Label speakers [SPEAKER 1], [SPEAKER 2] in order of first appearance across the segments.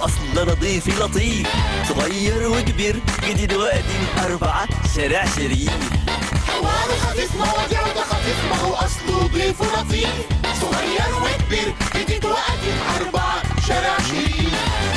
[SPEAKER 1] أصل نظيف لطيف صغير وكبير جديد وقديم أربعة شارع شريف
[SPEAKER 2] حوار خفيف مواضيع خفيف ما هو أصله ضيف لطيف صغير وكبير جديد وقديم أربعة شارع شريف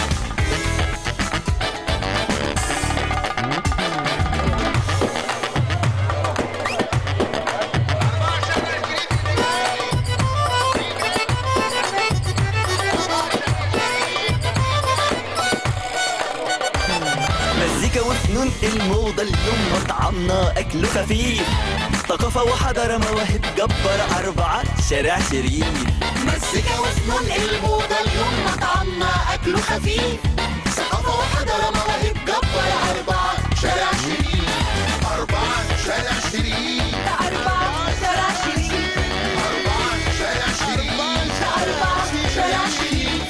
[SPEAKER 1] مزيكا وفنون الموضة اليوم مطعمنا أكله خفيف ثقافة وحضارة مواهب جبار أربعة شارع شريف
[SPEAKER 2] مزيكا وفنون الموضة اليوم مطعمنا أكله خفيف ثقافة وحضارة مواهب جبار أربعة شارع شريف أربعة شارع شريف
[SPEAKER 3] أربعة شارع شريف
[SPEAKER 2] أربعة شارع شريف
[SPEAKER 3] أربعة شارع
[SPEAKER 2] شريف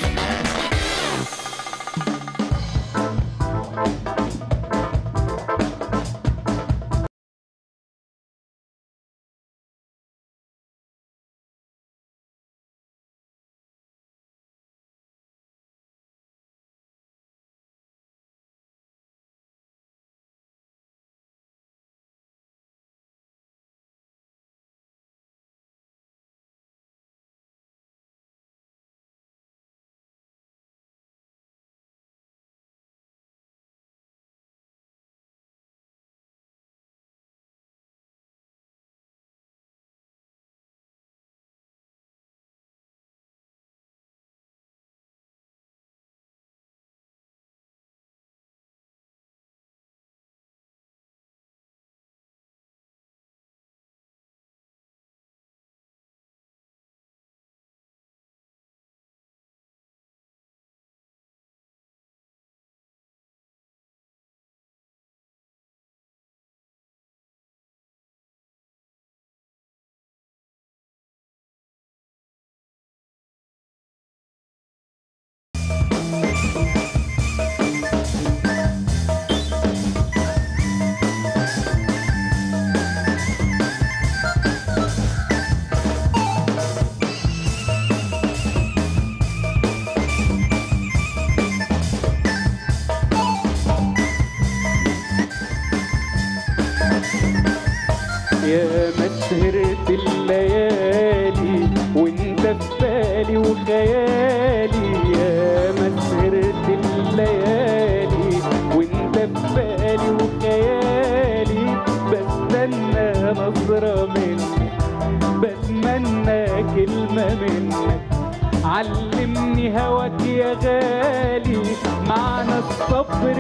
[SPEAKER 4] يا ما سهرت الليالي وانت في بالي وخيالي يا ما سهرت الليالي وانت في بالي وخيالي بستنى نظرة منك بتمنى كلمة منك علمني هواك يا غالي معنى الصبر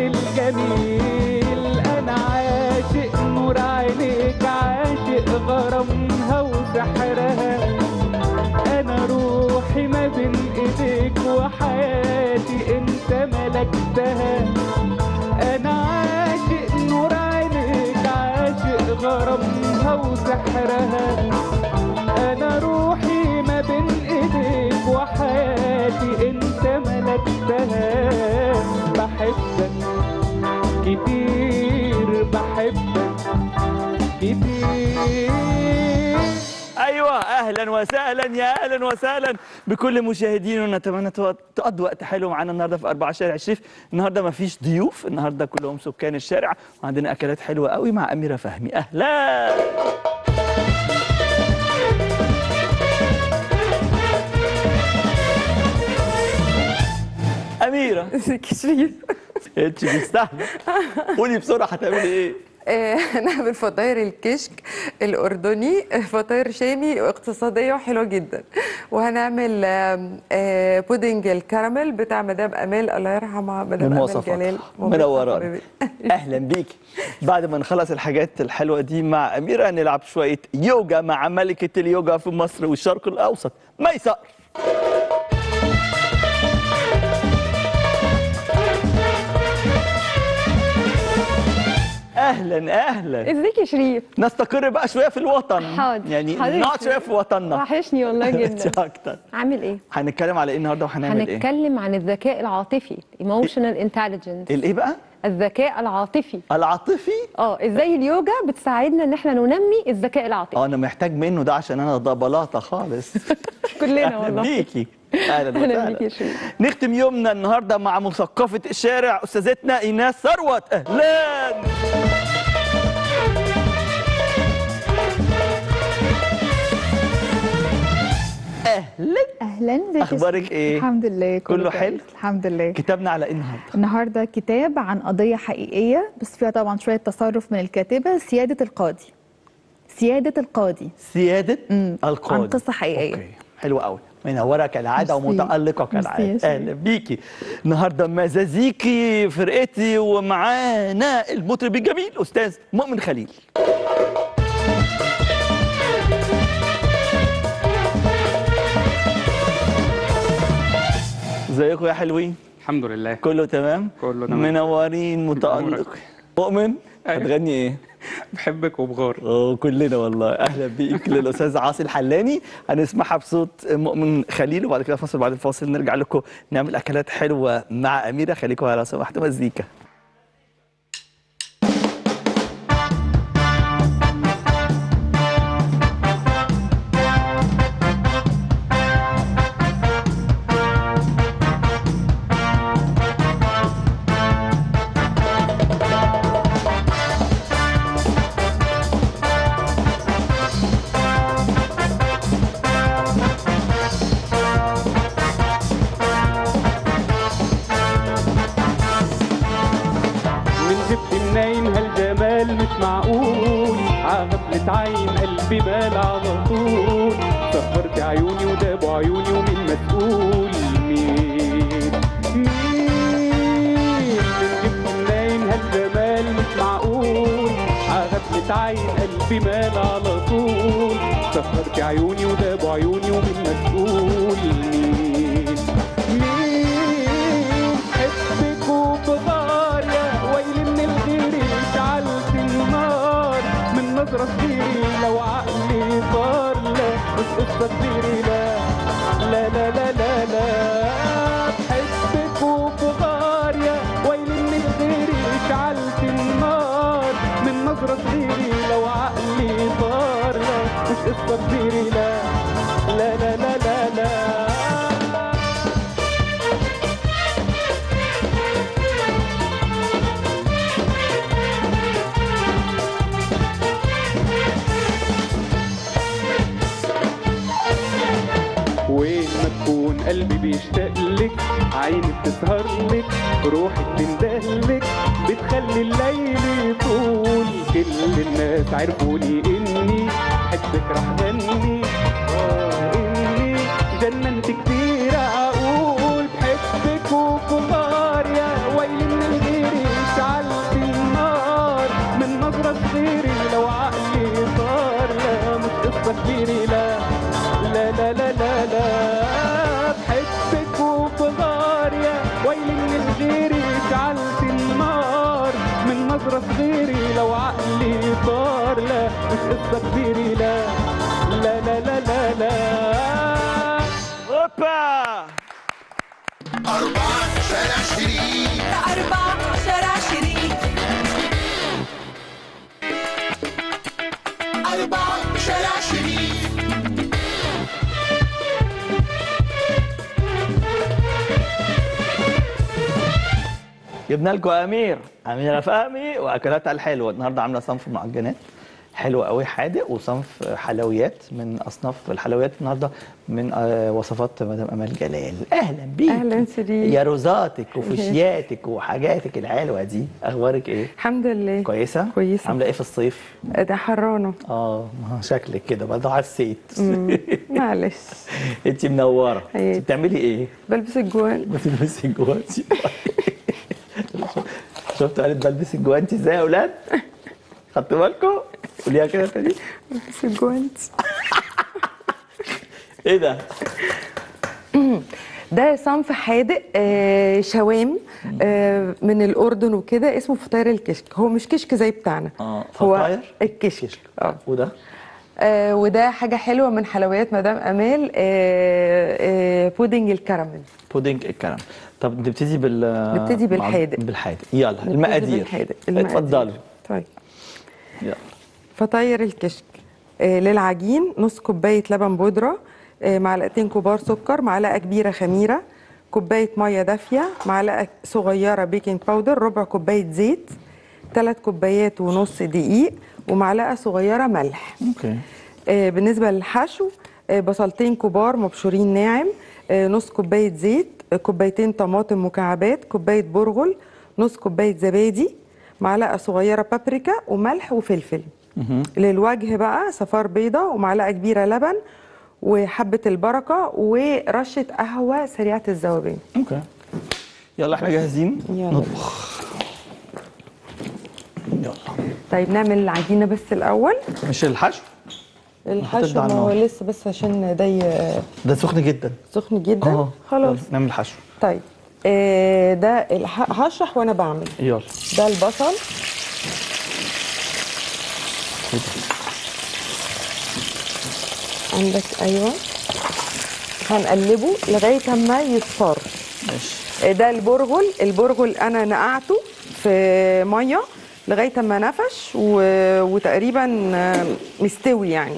[SPEAKER 4] الجميل انا عاشق نور عينيك عاشق غرامها وسحرها انا روحي ما بين ايديك وحياتي انت ملكتها انا عاشق نور عينيك عاشق غرامها وسحرها انا روحي ما بين ايديك وحياتي انت ملكتها بحبك كتير بحبك كتير
[SPEAKER 1] ايوه اهلا وسهلا يا اهلا وسهلا بكل مشاهدينا ونتمنى تو- تقضوا وقت حلو معانا النهارده في 4 شارع الشريف النهارده ما فيش ضيوف النهارده كلهم سكان الشارع وعندنا اكلات حلوه قوي مع اميره فهمي اهلا اميره
[SPEAKER 5] كشريف
[SPEAKER 1] انت مستاهله قولي بسرعه هتعملي ايه
[SPEAKER 5] آه، هنعمل فطاير الكشك الأردني آه، فطاير شامي واقتصادية وحلوة جدا وهنعمل آم، آه، بودنج الكراميل بتاع مدام أمال الله يرحمها مدام
[SPEAKER 1] من
[SPEAKER 5] أمال
[SPEAKER 1] مواصفاتها
[SPEAKER 5] جلال
[SPEAKER 1] منورانا
[SPEAKER 5] حبيبي.
[SPEAKER 1] اهلا بيكي بعد ما نخلص الحاجات الحلوه دي مع اميره نلعب شويه يوجا مع ملكه اليوجا في مصر والشرق الاوسط ميسر اهلا اهلا
[SPEAKER 6] ازيك يا شريف
[SPEAKER 1] نستقر بقى شويه في الوطن
[SPEAKER 6] حاضر.
[SPEAKER 1] يعني
[SPEAKER 6] حاضر.
[SPEAKER 1] نقعد شويه في وطننا
[SPEAKER 6] وحشني والله جدا
[SPEAKER 1] مش اكتر
[SPEAKER 6] عامل ايه
[SPEAKER 1] هنتكلم على ايه النهارده وهنعمل ايه
[SPEAKER 6] هنتكلم عن الذكاء العاطفي emotional intelligence
[SPEAKER 1] الايه بقى
[SPEAKER 6] الذكاء العاطفي
[SPEAKER 1] العاطفي
[SPEAKER 6] اه ازاي اليوجا بتساعدنا ان احنا ننمي الذكاء العاطفي
[SPEAKER 1] اه انا محتاج منه ده عشان انا ده بلاطه خالص
[SPEAKER 6] كلنا
[SPEAKER 1] اهلا
[SPEAKER 6] والله
[SPEAKER 1] بيكي اهلا
[SPEAKER 6] أهلا
[SPEAKER 1] وسهلا
[SPEAKER 6] بيك يا شريف.
[SPEAKER 1] نختم يومنا النهارده مع مثقفه الشارع استاذتنا ايناس ثروت اهلا اهلا
[SPEAKER 7] اهلا ازيك يا
[SPEAKER 1] أخبارك
[SPEAKER 7] شيخ؟
[SPEAKER 1] إيه؟
[SPEAKER 7] الحمد لله
[SPEAKER 1] كله
[SPEAKER 7] كويس.
[SPEAKER 1] حلو؟
[SPEAKER 7] الحمد لله
[SPEAKER 1] كتابنا على ايه النهارده
[SPEAKER 7] النهارده كتاب عن قضيه حقيقيه بس فيها طبعا شويه تصرف من الكاتبه سياده القاضي سياده القاضي
[SPEAKER 1] سياده
[SPEAKER 7] مم.
[SPEAKER 1] القاضي
[SPEAKER 7] عن قصة حقيقية.
[SPEAKER 1] اوكي حلو قوي منوره كالعاده
[SPEAKER 7] ميرسي.
[SPEAKER 1] ومتالقه
[SPEAKER 7] ميرسي يا
[SPEAKER 1] كالعاده
[SPEAKER 7] شيخ.
[SPEAKER 1] اهلا بيكي النهارده مزازيكي فرقتي ومعانا المطرب الجميل استاذ مؤمن خليل ازيكم يا حلوين
[SPEAKER 4] الحمد لله
[SPEAKER 1] كله تمام
[SPEAKER 4] كله تمام.
[SPEAKER 1] منورين متالق مؤمن
[SPEAKER 4] أيوة.
[SPEAKER 1] هتغني ايه
[SPEAKER 4] بحبك وبغار
[SPEAKER 1] اه كلنا والله اهلا بيك للاستاذ عاصي الحلاني هنسمعها بصوت مؤمن خليل وبعد كده فاصل بعد الفاصل نرجع لكم نعمل اكلات حلوه مع اميره خليكم على سماحه مزيكا
[SPEAKER 4] من جبت منين هالجمال مش معقول عغفلة عين قلبي مال على طول سهرت عيوني ودابوا عيوني ومين مسؤول مين مين من جبت منين هالجمال مش معقول عغفلة عين قلبي مال على طول سهرت عيوني ودابوا عيوني ومين مسؤول مين مين حبك وبغار يا ويلي من الغير شعلت النار من نظرة صغيري لو عقلي طار لا مش قصة كبيرة لا لا لا لا لا لا بحبك وبغار يا ويلي من الغير شعلت النار من نظرة صغيري لو عقلي طار لا مش قصة كبيرة لا لا لا لا لا لا وين ما تكون قلبي بيشتاق لك عيني بتسهر لك روحي بتندهلك بتخلي الليل يطول كل الناس عرفوني اني حبك راح غني اه اني جننت كتير اقول بحبك وكبار يا ويلي من الغير شعلت النار من نظرة صغيري لو عقلي صار لا مش قصة كبيرة لا لا لا لا لا لا بحبك وبغار يا ويلي من الغير شعلت النار من نظرة صغيري لو عقلي طار لا مش قصة كبيرة لا لا لا لا لا لا
[SPEAKER 1] اوبا
[SPEAKER 2] أربعة شارع شريك
[SPEAKER 3] أربعة شارع شريك
[SPEAKER 2] أربعة شارع شريك
[SPEAKER 1] جبنا لكم امير اميره فهمي واكلاتها الحلوه النهارده عامله صنف معجنات حلو قوي حادق وصنف حلويات من اصناف الحلويات النهارده من آه، وصفات مدام امال جلال اهلا بيك
[SPEAKER 5] أهلاً شريف.
[SPEAKER 1] يا روزاتك وفوشياتك وحاجاتك الحلوه دي اخبارك ايه
[SPEAKER 5] الحمد لله
[SPEAKER 1] كويسه
[SPEAKER 5] كويسة.
[SPEAKER 1] عامله ايه في الصيف
[SPEAKER 5] ده حرانه
[SPEAKER 1] اه ما شكلك كده برضه حسيت
[SPEAKER 5] معلش
[SPEAKER 1] انت منوره
[SPEAKER 5] أيوة.
[SPEAKER 1] انت بتعملي ايه
[SPEAKER 5] بلبس الجوان
[SPEAKER 1] بتلبسي الجوانتي شفتوا قالت بلبس الجوانتي ازاي يا اولاد خدتوا بالكم قوليها كده تاني
[SPEAKER 5] بلبس الجوانت
[SPEAKER 1] ايه ده
[SPEAKER 5] ده صنف حادق آه، شوام آه، من الاردن وكده اسمه فطاير الكشك هو مش كشك زي بتاعنا
[SPEAKER 1] اه
[SPEAKER 5] هو
[SPEAKER 1] فطاير
[SPEAKER 5] الكشك اه
[SPEAKER 1] وده
[SPEAKER 5] آه، وده حاجه حلوه من حلويات مدام امال آه، آه، بودنج الكراميل
[SPEAKER 1] بودنج الكلام طب نبتدي بال
[SPEAKER 5] نبتدي بالحادق.
[SPEAKER 1] بالحادق يلا
[SPEAKER 5] نبتدي
[SPEAKER 1] المقادير
[SPEAKER 5] بالحادق. المقادير.
[SPEAKER 1] اتفضلي
[SPEAKER 5] طيب
[SPEAKER 1] يلا
[SPEAKER 5] فطاير الكشك آه، للعجين نص كوبايه لبن بودره آه، معلقتين كبار سكر معلقه كبيره خميره كوبايه ميه دافيه معلقه صغيره بيكنج باودر ربع كوبايه زيت ثلاث كوبايات ونص دقيق ومعلقه صغيره ملح
[SPEAKER 1] اوكي
[SPEAKER 5] آه، بالنسبه للحشو آه، بصلتين كبار مبشورين ناعم آه، نص كوبايه زيت آه، كوبايتين طماطم مكعبات كوبايه برغل نص كوبايه زبادي معلقه صغيره بابريكا وملح وفلفل للوجه بقى صفار بيضه ومعلقه كبيره لبن وحبه البركه ورشه قهوه سريعه الذوبان
[SPEAKER 1] اوكي يلا احنا جاهزين
[SPEAKER 5] يلا.
[SPEAKER 1] نطبخ يلا
[SPEAKER 5] طيب نعمل العجينه بس الاول
[SPEAKER 1] مش الحشو
[SPEAKER 5] الحشو
[SPEAKER 1] على
[SPEAKER 5] ما هو
[SPEAKER 1] النار.
[SPEAKER 5] لسه بس عشان ده ي-
[SPEAKER 1] ده سخن جدا
[SPEAKER 5] سخن جدا
[SPEAKER 1] اه
[SPEAKER 5] خلاص
[SPEAKER 1] يلا، نعمل الحشو
[SPEAKER 5] طيب آه، ده الح- هشرح وانا بعمل
[SPEAKER 1] يلا
[SPEAKER 5] ده البصل
[SPEAKER 1] كده.
[SPEAKER 5] عندك ايوه هنقلبه لغايه اما يصفر
[SPEAKER 1] ماشي
[SPEAKER 5] آه، ده البرغل البرغل انا نقعته في ميه لغايه اما نفش و... وتقريبا آه، مستوي يعني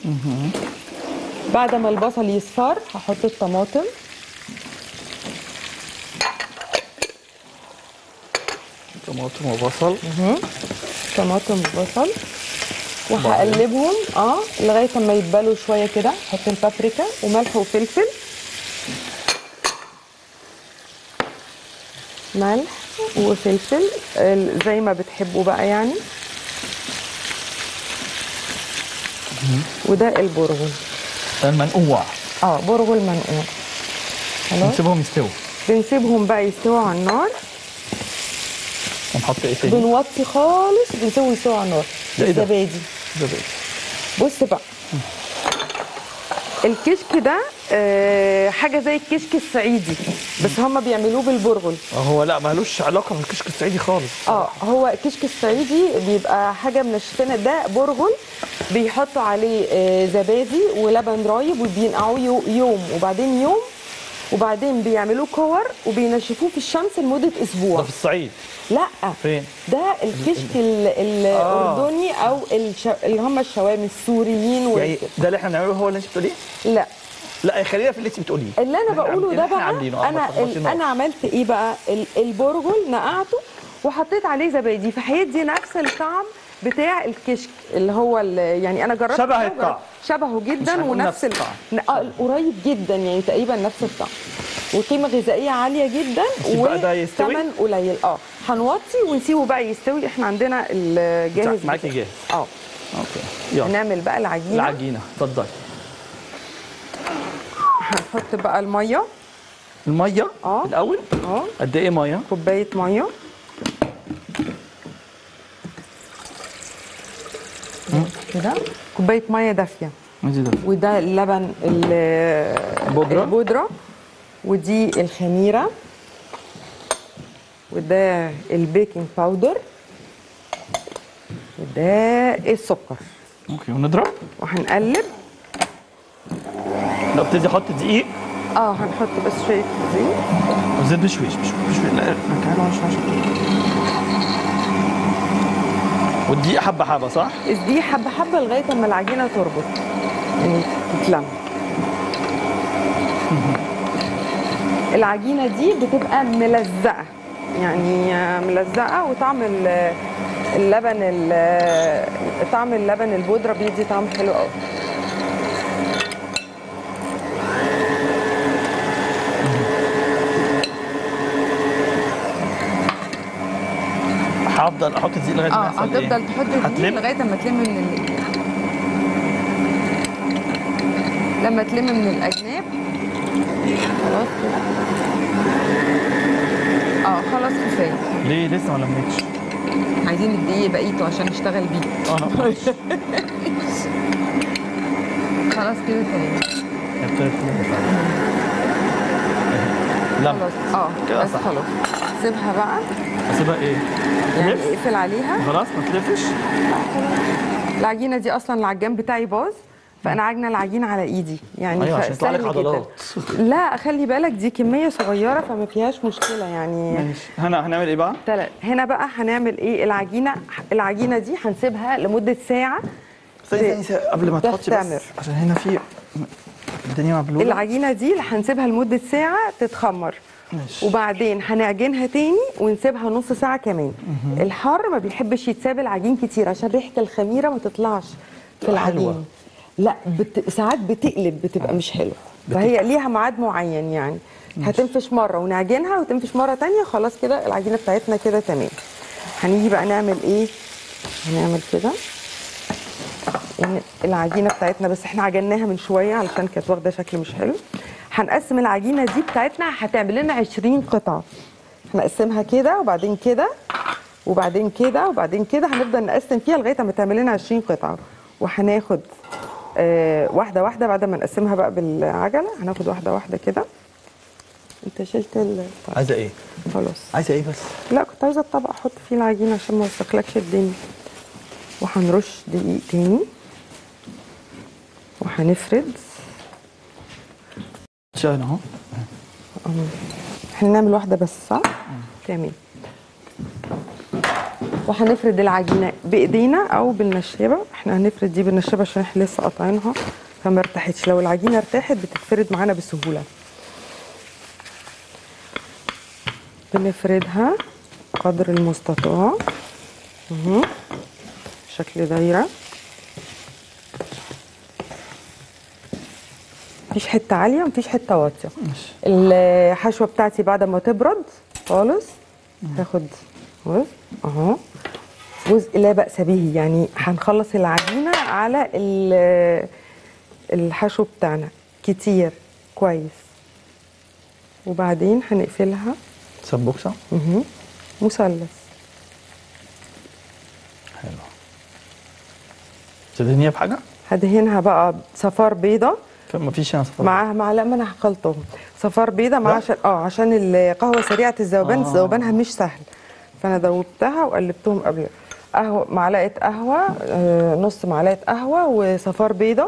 [SPEAKER 5] بعد ما البصل يصفر هحط الطماطم
[SPEAKER 1] طماطم وبصل
[SPEAKER 5] طماطم وبصل وهقلبهم اه لغايه اما يتبلوا شويه كده احط البابريكا وملح وفلفل ملح وفلفل ال- زي ما بتحبوا بقى يعني وده البرغل
[SPEAKER 1] ده المنقوع
[SPEAKER 5] اه برغل منقوع خلاص
[SPEAKER 1] نسيبهم يستووا
[SPEAKER 5] بنسيبهم بقى يستووا على النار
[SPEAKER 1] ونحط ايه تاني؟
[SPEAKER 5] بنوطي خالص بنسيبهم يستووا على النار
[SPEAKER 1] ده إيه ده؟
[SPEAKER 5] الزبادي
[SPEAKER 1] زبادي
[SPEAKER 5] بص بقى الكشك ده آه، حاجه زي الكشك الصعيدي بس هم بيعملوه بالبرغل
[SPEAKER 1] اه هو لا مالوش علاقه بالكشك الصعيدي خالص
[SPEAKER 5] اه هو الكشك الصعيدي بيبقى حاجه منشفينه ده برغل بيحطوا عليه آه، زبادي ولبن رايب وبينقعوه يو- يوم وبعدين يوم وبعدين بيعملوه كور وبينشفوه في الشمس لمده
[SPEAKER 1] ده
[SPEAKER 5] اسبوع
[SPEAKER 1] في الصعيد
[SPEAKER 5] لا
[SPEAKER 1] فين؟
[SPEAKER 5] ده الكشك ال- الاردني او الش... اللي هم الشوام السوريين وال...
[SPEAKER 1] يعني ده اللي احنا بنعمله هو اللي انت بتقوليه؟
[SPEAKER 5] لا
[SPEAKER 1] لا خلينا في اللي انت بتقوليه
[SPEAKER 5] اللي انا
[SPEAKER 1] إحنا
[SPEAKER 5] بقوله
[SPEAKER 1] عاملين-
[SPEAKER 5] ده
[SPEAKER 1] إحنا
[SPEAKER 5] بقى
[SPEAKER 1] عاملينه، آه،
[SPEAKER 5] انا
[SPEAKER 1] ما
[SPEAKER 5] ال-
[SPEAKER 1] تخبطيناش.
[SPEAKER 5] انا عملت ايه بقى ال- البرغل نقعته وحطيت عليه زبادي فهيدي نفس الطعم بتاع الكشك اللي هو ال- يعني انا جربت
[SPEAKER 1] شبه
[SPEAKER 5] ده
[SPEAKER 1] الطعم.
[SPEAKER 5] شبهه جدا
[SPEAKER 1] هنقول
[SPEAKER 5] ونفس
[SPEAKER 1] نفس
[SPEAKER 5] ال-
[SPEAKER 1] الطعم.
[SPEAKER 5] ن- آه، قريب جدا يعني تقريبا نفس الطعم وقيمه غذائيه عاليه جدا
[SPEAKER 1] نسيب بقى ده يستوي؟
[SPEAKER 5] وثمن قليل اه هنوطي ونسيبه بقى يستوي احنا عندنا الجاهز
[SPEAKER 1] معاكي
[SPEAKER 5] بتاعه.
[SPEAKER 1] جاهز.
[SPEAKER 5] اه
[SPEAKER 1] اوكي يلا
[SPEAKER 5] هنعمل بقى العجينه
[SPEAKER 1] العجينه اتفضلي
[SPEAKER 5] هنحط بقى الميه
[SPEAKER 1] الميه
[SPEAKER 5] آه.
[SPEAKER 1] الاول
[SPEAKER 5] اه
[SPEAKER 1] قد ايه ميه؟
[SPEAKER 5] كوبايه ميه كده كوبايه ميه دافيه
[SPEAKER 1] ماشي ده
[SPEAKER 5] وده اللبن ال-
[SPEAKER 1] بودرة.
[SPEAKER 5] البودره ودي الخميره وده البيكنج باودر وده السكر
[SPEAKER 1] اوكي ونضرب
[SPEAKER 5] وهنقلب
[SPEAKER 1] لا ابتدي احط دقيق
[SPEAKER 5] اه هنحط بس شويه زيت
[SPEAKER 1] وزيت بشويش بشويش بشويش لا رجعها له عشان عشان والدقيق حبه حبه صح؟
[SPEAKER 5] دي حبه حبه لغايه اما العجينه تربط يعني تتلم العجينه دي بتبقى ملزقه يعني ملزقه وطعم ال- اللبن ال- طعم اللبن البودره بيدي طعم حلو قوي
[SPEAKER 1] هفضل احط دقيق لغايه ما
[SPEAKER 5] اه
[SPEAKER 1] يحصل ايه؟
[SPEAKER 5] هتفضل تحط الدقيق
[SPEAKER 1] هتلم؟
[SPEAKER 5] لغايه اما تلم من ال... لما تلم من الاجناب خلاص كده اه خلاص كفايه
[SPEAKER 1] ليه لسه ما لميتش؟
[SPEAKER 5] عايزين الدقيق بقيته عشان نشتغل بيه
[SPEAKER 1] اه
[SPEAKER 5] خلاص كده تمام
[SPEAKER 1] ابتدت تلم فعلا. لم
[SPEAKER 5] خلاص اه
[SPEAKER 1] كده
[SPEAKER 5] بس
[SPEAKER 1] صح.
[SPEAKER 5] خلاص سيبها بقى
[SPEAKER 1] اسيبها ايه؟
[SPEAKER 5] يعني
[SPEAKER 1] تلف؟
[SPEAKER 5] اقفل عليها
[SPEAKER 1] خلاص ما تلفش؟
[SPEAKER 5] العجينه دي اصلا العجان بتاعي باظ فانا عاجنه العجينه على ايدي يعني
[SPEAKER 1] ايوه
[SPEAKER 5] ف-
[SPEAKER 1] عشان يطلع لك
[SPEAKER 5] سهل جدا.
[SPEAKER 1] عضلات
[SPEAKER 5] لا خلي بالك دي كميه صغيره فما فيهاش مشكله يعني
[SPEAKER 1] ماشي هنا هنعمل ايه بقى؟
[SPEAKER 5] تلات. هنا بقى هنعمل ايه العجينه العجينه دي هنسيبها لمده ساعه
[SPEAKER 1] ثانية ثانية ثانية، قبل ما
[SPEAKER 5] ده
[SPEAKER 1] تحطي
[SPEAKER 5] تعمر.
[SPEAKER 1] بس عشان هنا في الدنيا مبلوله
[SPEAKER 5] العجينه دي اللي هنسيبها لمده ساعه تتخمر
[SPEAKER 1] ماشي.
[SPEAKER 5] وبعدين هنعجنها تاني ونسيبها نص ساعه كمان الحر ما بيحبش يتساب العجين كتير عشان ريحه الخميره ما تطلعش في
[SPEAKER 1] تبقى حلوة.
[SPEAKER 5] العجين لا بت... ساعات بتقلب بتبقى مش حلوه فهي ليها ميعاد معين يعني هتنفش مره ونعجنها وتنفش مره تانية خلاص كده العجينه بتاعتنا كده تمام هنيجي بقى نعمل ايه هنعمل كده يعني العجينه بتاعتنا بس احنا عجناها من شويه علشان كانت واخده شكل مش حلو هنقسم العجينه دي بتاعتنا هتعمل لنا 20 قطعه هنقسمها كده وبعدين كده وبعدين كده وبعدين كده هنفضل نقسم فيها لغايه ما تعمل لنا 20 قطعه وهناخد آه واحده واحده بعد ما نقسمها بقى بالعجله هناخد واحده واحده كده انت شلت ال طيب
[SPEAKER 1] عايزه ايه
[SPEAKER 5] خلاص
[SPEAKER 1] عايزه ايه بس
[SPEAKER 5] لا كنت عايزه الطبق احط فيه العجينه عشان ما اوسخلكش الدنيا وهنرش دقيق تاني وهنفرد
[SPEAKER 1] شايل اهو
[SPEAKER 5] احنا نعمل واحده بس صح تمام وهنفرد العجينه بايدينا او بالنشابه احنا هنفرد دي بالنشابه عشان احنا لسه قاطعينها فما ارتاحتش لو العجينه ارتاحت بتتفرد معانا بسهوله بنفردها قدر المستطاع اهو شكل دايره مفيش حته عاليه ومفيش حته واطيه
[SPEAKER 1] ماشي
[SPEAKER 5] الحشوه بتاعتي بعد ما تبرد خالص هاخد جزء اهو جزء لا باس به يعني هنخلص العجينه على ال- الحشو بتاعنا كتير كويس وبعدين هنقفلها
[SPEAKER 1] سبوكسه
[SPEAKER 5] مهو. مثلث
[SPEAKER 1] حلو تدهنيها بحاجه
[SPEAKER 5] هدهنها بقى صفار بيضه
[SPEAKER 1] فما فيش هنا صفر
[SPEAKER 5] معاها معلقه ما انا هخلطهم صفار بيضه مع
[SPEAKER 1] لا.
[SPEAKER 5] عشان اه عشان القهوه سريعه الذوبان
[SPEAKER 1] آه.
[SPEAKER 5] ذوبانها مش سهل فانا دوبتها وقلبتهم قبل قهوه معلقه قهوه آه نص معلقه قهوه وصفار بيضه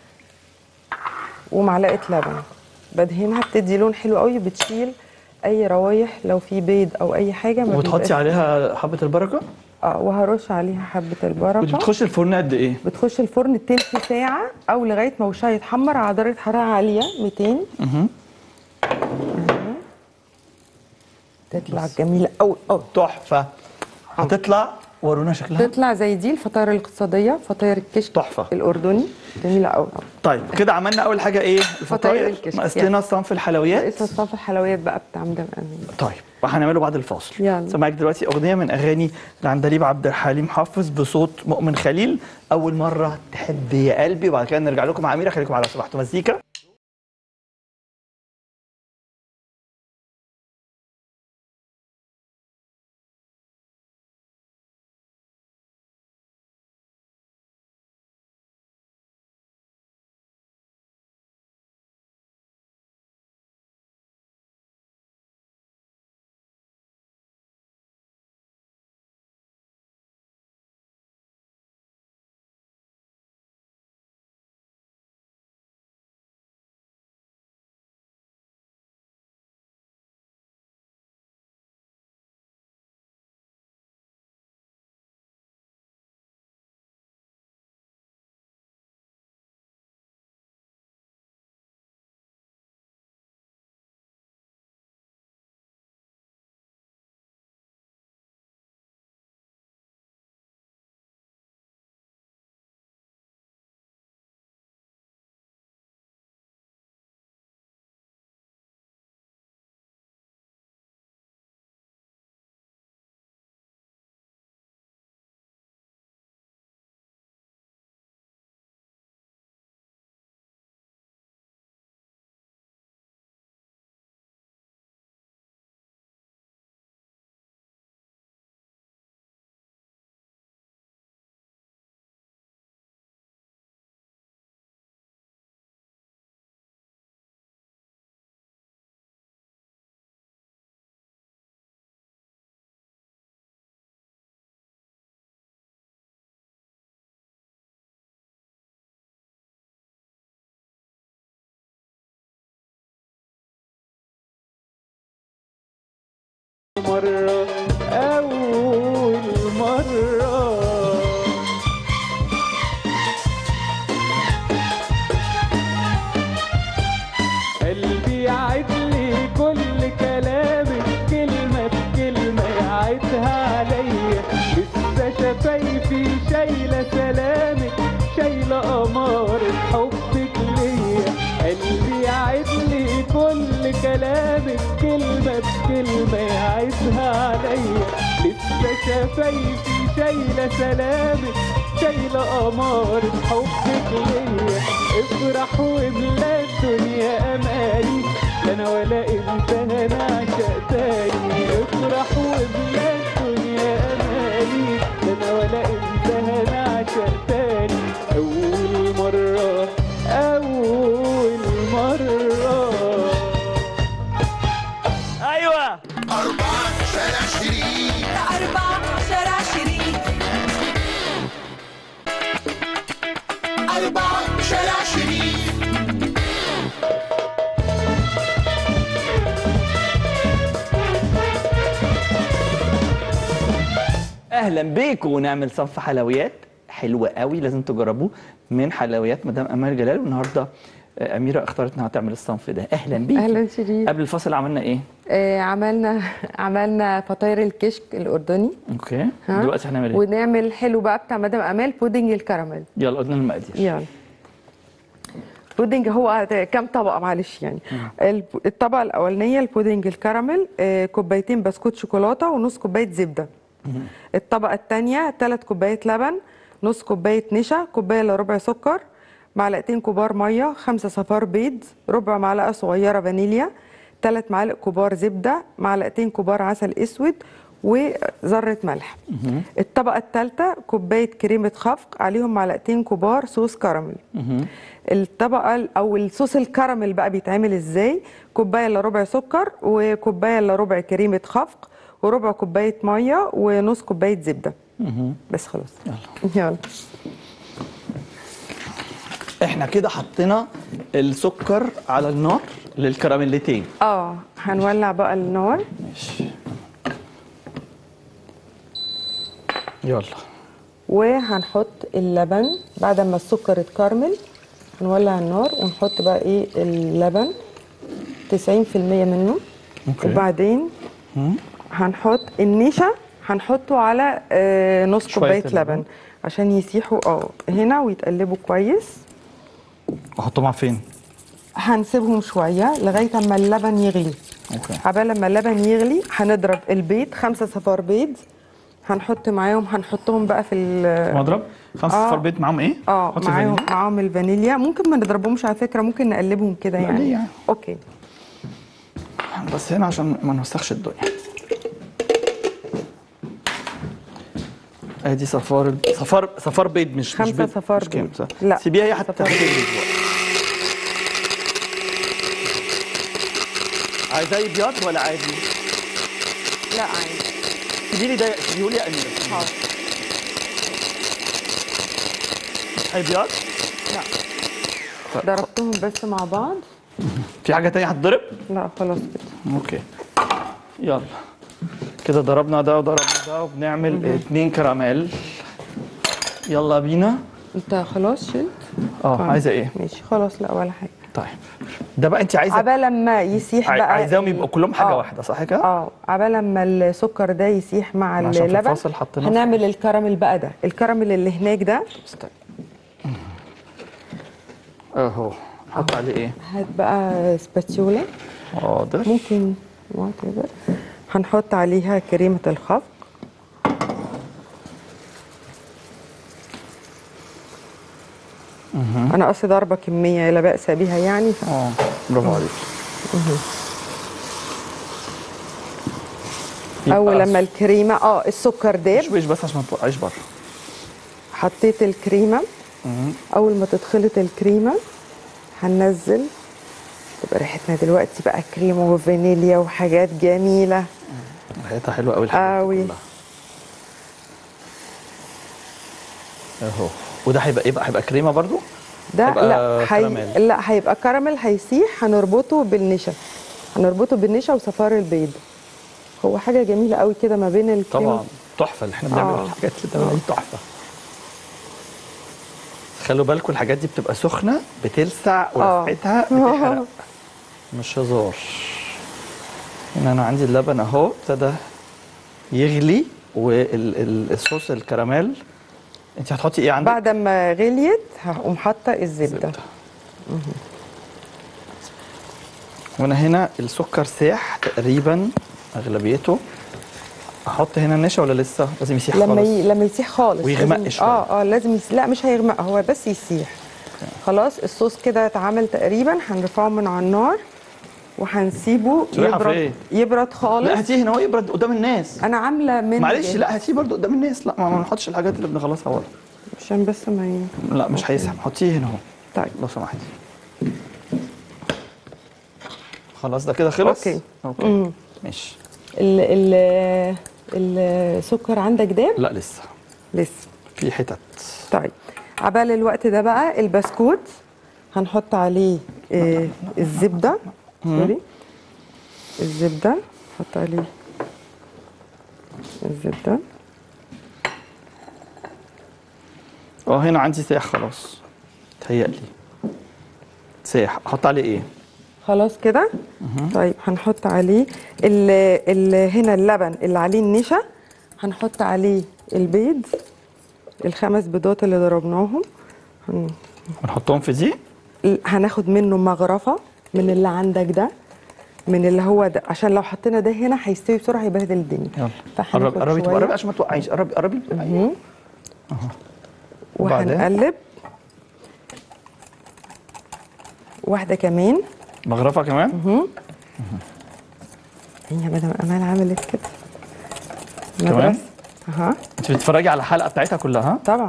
[SPEAKER 5] ومعلقه لبن بدهنها بتدي لون حلو قوي بتشيل اي روايح لو في بيض او اي حاجه ما
[SPEAKER 1] وتحطي
[SPEAKER 5] بيبقاش-
[SPEAKER 1] عليها حبه البركه
[SPEAKER 5] اه وهرش عليها حبه البركه
[SPEAKER 1] وتخش الفرن قد ايه
[SPEAKER 5] بتخش الفرن تلت ساعة أو لغاية ما وشها يتحمر على درجة حرارة عالية 200
[SPEAKER 1] مهم.
[SPEAKER 5] تطلع جميلة أوي أوي
[SPEAKER 1] تحفه هتطلع ورونا شكلها
[SPEAKER 5] تطلع زي دي الفطاير الاقتصادية فطاير الكشك
[SPEAKER 1] تحفة.
[SPEAKER 5] الأردني جميلة أوي أوي
[SPEAKER 1] طيب كده عملنا اول حاجه ايه
[SPEAKER 5] فطاير
[SPEAKER 1] الفطاير
[SPEAKER 5] الكشك.
[SPEAKER 1] ناقص لنا صنف الحلويات
[SPEAKER 5] اسمه صنف الحلويات بقى بتاع مدام أمين
[SPEAKER 1] طيب وهنعمله بعد الفاصل
[SPEAKER 5] يلا.
[SPEAKER 1] سامعك دلوقتي اغنيه من اغاني العندليب عبد الحليم حافظ بصوت مؤمن خليل اول مره تحب يا قلبي وبعد كده نرجع لكم مع اميره خليكم على صباحتوا مزيكا
[SPEAKER 4] مرة أول مرة عيدها عليا لسه شفايفي شايلة سلامك شايلة أمارة حبك ليا قلبي يعد لي كل كلامك كلمة بكلمة يعيدها عليا لسه شفايفي شايلة سلامك شايلة أمارة حبك ليا افرح واملا الدنيا أمالي لا أنا ولا أنت هنعشق تاني افرح واملا الدنيا أمالي لا أنا ولا أنت هنعشق تاني أول مرة أول مرة
[SPEAKER 1] ايوه
[SPEAKER 2] أربعة شارع شريك
[SPEAKER 3] أربعة شارع شريك
[SPEAKER 2] أربعة شارع شريك
[SPEAKER 1] اهلا بيكم ونعمل صنف حلويات حلوه قوي لازم تجربوه من حلويات مدام امال جلال والنهارده آه، اميره اختارت انها تعمل الصنف ده اهلا بيكي
[SPEAKER 5] أهلاً شريف.
[SPEAKER 1] قبل الفصل عملنا ايه
[SPEAKER 5] آه عملنا عملنا فطاير الكشك الاردني
[SPEAKER 1] اوكي
[SPEAKER 5] ها
[SPEAKER 1] دلوقتي هنعمل ايه
[SPEAKER 5] ونعمل حلو بقى بتاع مدام امال بودنج الكراميل
[SPEAKER 1] يلا قلنا المقادير
[SPEAKER 5] يلا بودنج هو كام طبقه معلش يعني الب- الطبقه الاولانيه البودنج الكراميل آه، كوبايتين بسكوت شوكولاته ونص كوبايه زبده الطبقه الثانيه ثلاث كوبايات لبن نص كوبايه نشا كوبايه الا ربع سكر معلقتين كبار ميه خمسة صفار بيض ربع معلقه صغيره فانيليا ثلاث معالق كبار زبده معلقتين كبار عسل اسود وذره ملح الطبقه الثالثه كوبايه كريمه خفق عليهم معلقتين كبار صوص كراميل الطبقه ال- او الصوص الكراميل بقى بيتعمل ازاي كوبايه الا ربع سكر وكوبايه الا ربع كريمه خفق وربع كوبايه ميه ونص كوبايه زبده بس خلاص يلا يلا
[SPEAKER 1] احنا كده حطينا السكر على النار للكراميلتين
[SPEAKER 5] اه هنولع بقى النار
[SPEAKER 1] ماشي يلا
[SPEAKER 5] وهنحط اللبن بعد ما السكر اتكرمل هنولع النار ونحط بقى ايه اللبن 90% منه
[SPEAKER 1] أوكي.
[SPEAKER 5] وبعدين هنحط النشا هنحطه على آه نص
[SPEAKER 1] شوية
[SPEAKER 5] كوبايه
[SPEAKER 1] اللبن.
[SPEAKER 5] لبن عشان يسيحوا اه هنا ويتقلبوا كويس
[SPEAKER 1] احطهم على فين
[SPEAKER 5] هنسيبهم شويه لغايه اما اللبن يغلي
[SPEAKER 1] اوكي
[SPEAKER 5] عبال لما اللبن يغلي هنضرب البيض خمسة صفار بيض هنحط معاهم هنحطهم بقى في ال
[SPEAKER 1] مضرب خمسة
[SPEAKER 5] آه.
[SPEAKER 1] صفار بيض معاهم ايه
[SPEAKER 5] اه
[SPEAKER 1] حط
[SPEAKER 5] معاهم
[SPEAKER 1] فانيليا.
[SPEAKER 5] معاهم الفانيليا ممكن ما نضربهمش على فكره ممكن نقلبهم كده
[SPEAKER 1] لا،
[SPEAKER 5] يعني
[SPEAKER 1] ليه يعني؟
[SPEAKER 5] اوكي
[SPEAKER 1] بس هنا عشان ما نوسخش الدنيا ادي صفار صفار صفار بيض مش مش
[SPEAKER 5] خمسة
[SPEAKER 1] بيض
[SPEAKER 5] صفار
[SPEAKER 1] مش كام،
[SPEAKER 5] بيض.
[SPEAKER 1] صح.
[SPEAKER 5] لا،
[SPEAKER 1] سيبيها هي حتى
[SPEAKER 5] صفار
[SPEAKER 1] تغلي
[SPEAKER 5] بيض.
[SPEAKER 1] الأسبوع. عايزاه ابيض ولا عادي؟
[SPEAKER 5] لا عادي
[SPEAKER 1] سيبي لي ده سيبيه لي يا اميره
[SPEAKER 5] حاضر
[SPEAKER 1] ابيض
[SPEAKER 5] ضربتهم بس مع بعض
[SPEAKER 1] في حاجه تانية هتضرب؟
[SPEAKER 5] لا خلاص كده
[SPEAKER 1] اوكي يلا كده ضربنا ده وضربنا ده وبنعمل اتنين كراميل يلا بينا
[SPEAKER 5] انت خلاص شلت
[SPEAKER 1] اه عايزه ايه؟
[SPEAKER 5] ماشي خلاص لا ولا حاجه
[SPEAKER 1] طيب ده بقى انت عايزه
[SPEAKER 5] عبال لما يسيح
[SPEAKER 1] عاي-
[SPEAKER 5] بقى
[SPEAKER 1] عايزاهم
[SPEAKER 5] ال-
[SPEAKER 1] يبقوا كلهم حاجه
[SPEAKER 5] آه.
[SPEAKER 1] واحده صح كده؟
[SPEAKER 5] اه عبال لما السكر ده يسيح مع
[SPEAKER 1] عشان في
[SPEAKER 5] اللبن
[SPEAKER 1] الفاصل حطيناه في-
[SPEAKER 5] هنعمل الكراميل بقى ده الكراميل اللي هناك ده
[SPEAKER 1] استنى اهو حط عليه ايه؟
[SPEAKER 5] هات بقى سباتيولا
[SPEAKER 1] حاضر
[SPEAKER 5] ممكن whatever. هنحط عليها كريمة الخفق أنا قصدي ضربة كمية لا بأس بها يعني
[SPEAKER 1] اه برافو عليك يبقى
[SPEAKER 5] أول لما الكريمة اه السكر داب
[SPEAKER 1] شويش بس عشان ما توقعيش بره
[SPEAKER 5] حطيت الكريمة أول ما تتخلط الكريمة هننزل تبقى ريحتنا دلوقتي بقى كريمة وفانيليا وحاجات جميلة
[SPEAKER 1] ريحتها حلوه قوي الحاجات دي
[SPEAKER 5] قوي
[SPEAKER 1] كلها. اهو وده هيبقى ايه بقى هيبقى كريمه برضو
[SPEAKER 5] ده
[SPEAKER 1] هيبقى
[SPEAKER 5] لا
[SPEAKER 1] كراميل.
[SPEAKER 5] هي... لا هيبقى كراميل هيسيح هنربطه بالنشا هنربطه بالنشا وصفار البيض هو حاجه جميله قوي كده ما بين الكريمه
[SPEAKER 1] طبعا تحفه اللي احنا بنعمل
[SPEAKER 5] آه.
[SPEAKER 1] الحاجات اللي بنعملها دي تحفه خلوا بالكم الحاجات دي بتبقى سخنه بتلسع
[SPEAKER 5] آه.
[SPEAKER 1] وريحتها بتحرق مش هزار هنا انا عندي اللبن اهو ابتدى يغلي والصوص الكراميل انت هتحطي ايه عندك
[SPEAKER 5] بعد ما غليت هقوم حاطه الزبده
[SPEAKER 1] وانا هنا السكر ساح تقريبا اغلبيته احط هنا النشا ولا لسه لازم يسيح
[SPEAKER 5] لما
[SPEAKER 1] خالص
[SPEAKER 5] ي... لما يسيح خالص
[SPEAKER 1] ويغمق
[SPEAKER 5] لازم-
[SPEAKER 1] شوية.
[SPEAKER 5] اه اه لازم يس... لا مش هيغمق هو بس يسيح خلاص الصوص كده اتعمل تقريبا هنرفعه من على النار وهنسيبه
[SPEAKER 1] رايحة
[SPEAKER 5] يبرد
[SPEAKER 1] فين؟
[SPEAKER 5] يبرد
[SPEAKER 1] لا
[SPEAKER 5] خالص
[SPEAKER 1] هاتيه هنا هو يبرد قدام الناس
[SPEAKER 5] انا عامله من
[SPEAKER 1] معلش لا هاتيه برضه قدام الناس لا ما ما نحطش الحاجات اللي بنخلصها ورا
[SPEAKER 5] عشان بس ما ي...
[SPEAKER 1] لا مش هيسحب حطيه هنا اهو
[SPEAKER 5] طيب
[SPEAKER 1] لو سمحتي خلاص ده كده خلص
[SPEAKER 5] أوكي.
[SPEAKER 1] اوكي ماشي
[SPEAKER 5] ال ال السكر عندك داب
[SPEAKER 1] لا لسه
[SPEAKER 5] لسه
[SPEAKER 1] في حتت
[SPEAKER 5] طيب عبال الوقت ده بقى البسكوت هنحط عليه آه الزبده سوري الزبده نحط عليه الزبده
[SPEAKER 1] اه هنا عندي ساح خلاص تهيألي ساح احط عليه ايه
[SPEAKER 5] خلاص كده طيب هنحط عليه ال ال هنا اللبن اللي عليه النشا هنحط عليه البيض الخمس بيضات اللي ضربناهم هن
[SPEAKER 1] ونحطهم في دي
[SPEAKER 5] هناخد منه مغرفه من اللي عندك ده من اللي هو ده عشان لو حطينا ده هنا هيستوي بسرعه يبهدل الدنيا
[SPEAKER 1] يلا
[SPEAKER 5] فهناخد
[SPEAKER 1] قربي قربي
[SPEAKER 5] شوية.
[SPEAKER 1] قربي عشان ما توقعيش قربي قربي أيوة. وبعدين؟
[SPEAKER 5] وهنقلب واحده كمان
[SPEAKER 1] مغرفه كمان
[SPEAKER 5] هي مدام امال عملت كده
[SPEAKER 1] كمان؟
[SPEAKER 5] مدرسة. اها
[SPEAKER 1] انت بتتفرجي على الحلقه بتاعتها كلها
[SPEAKER 5] طبعا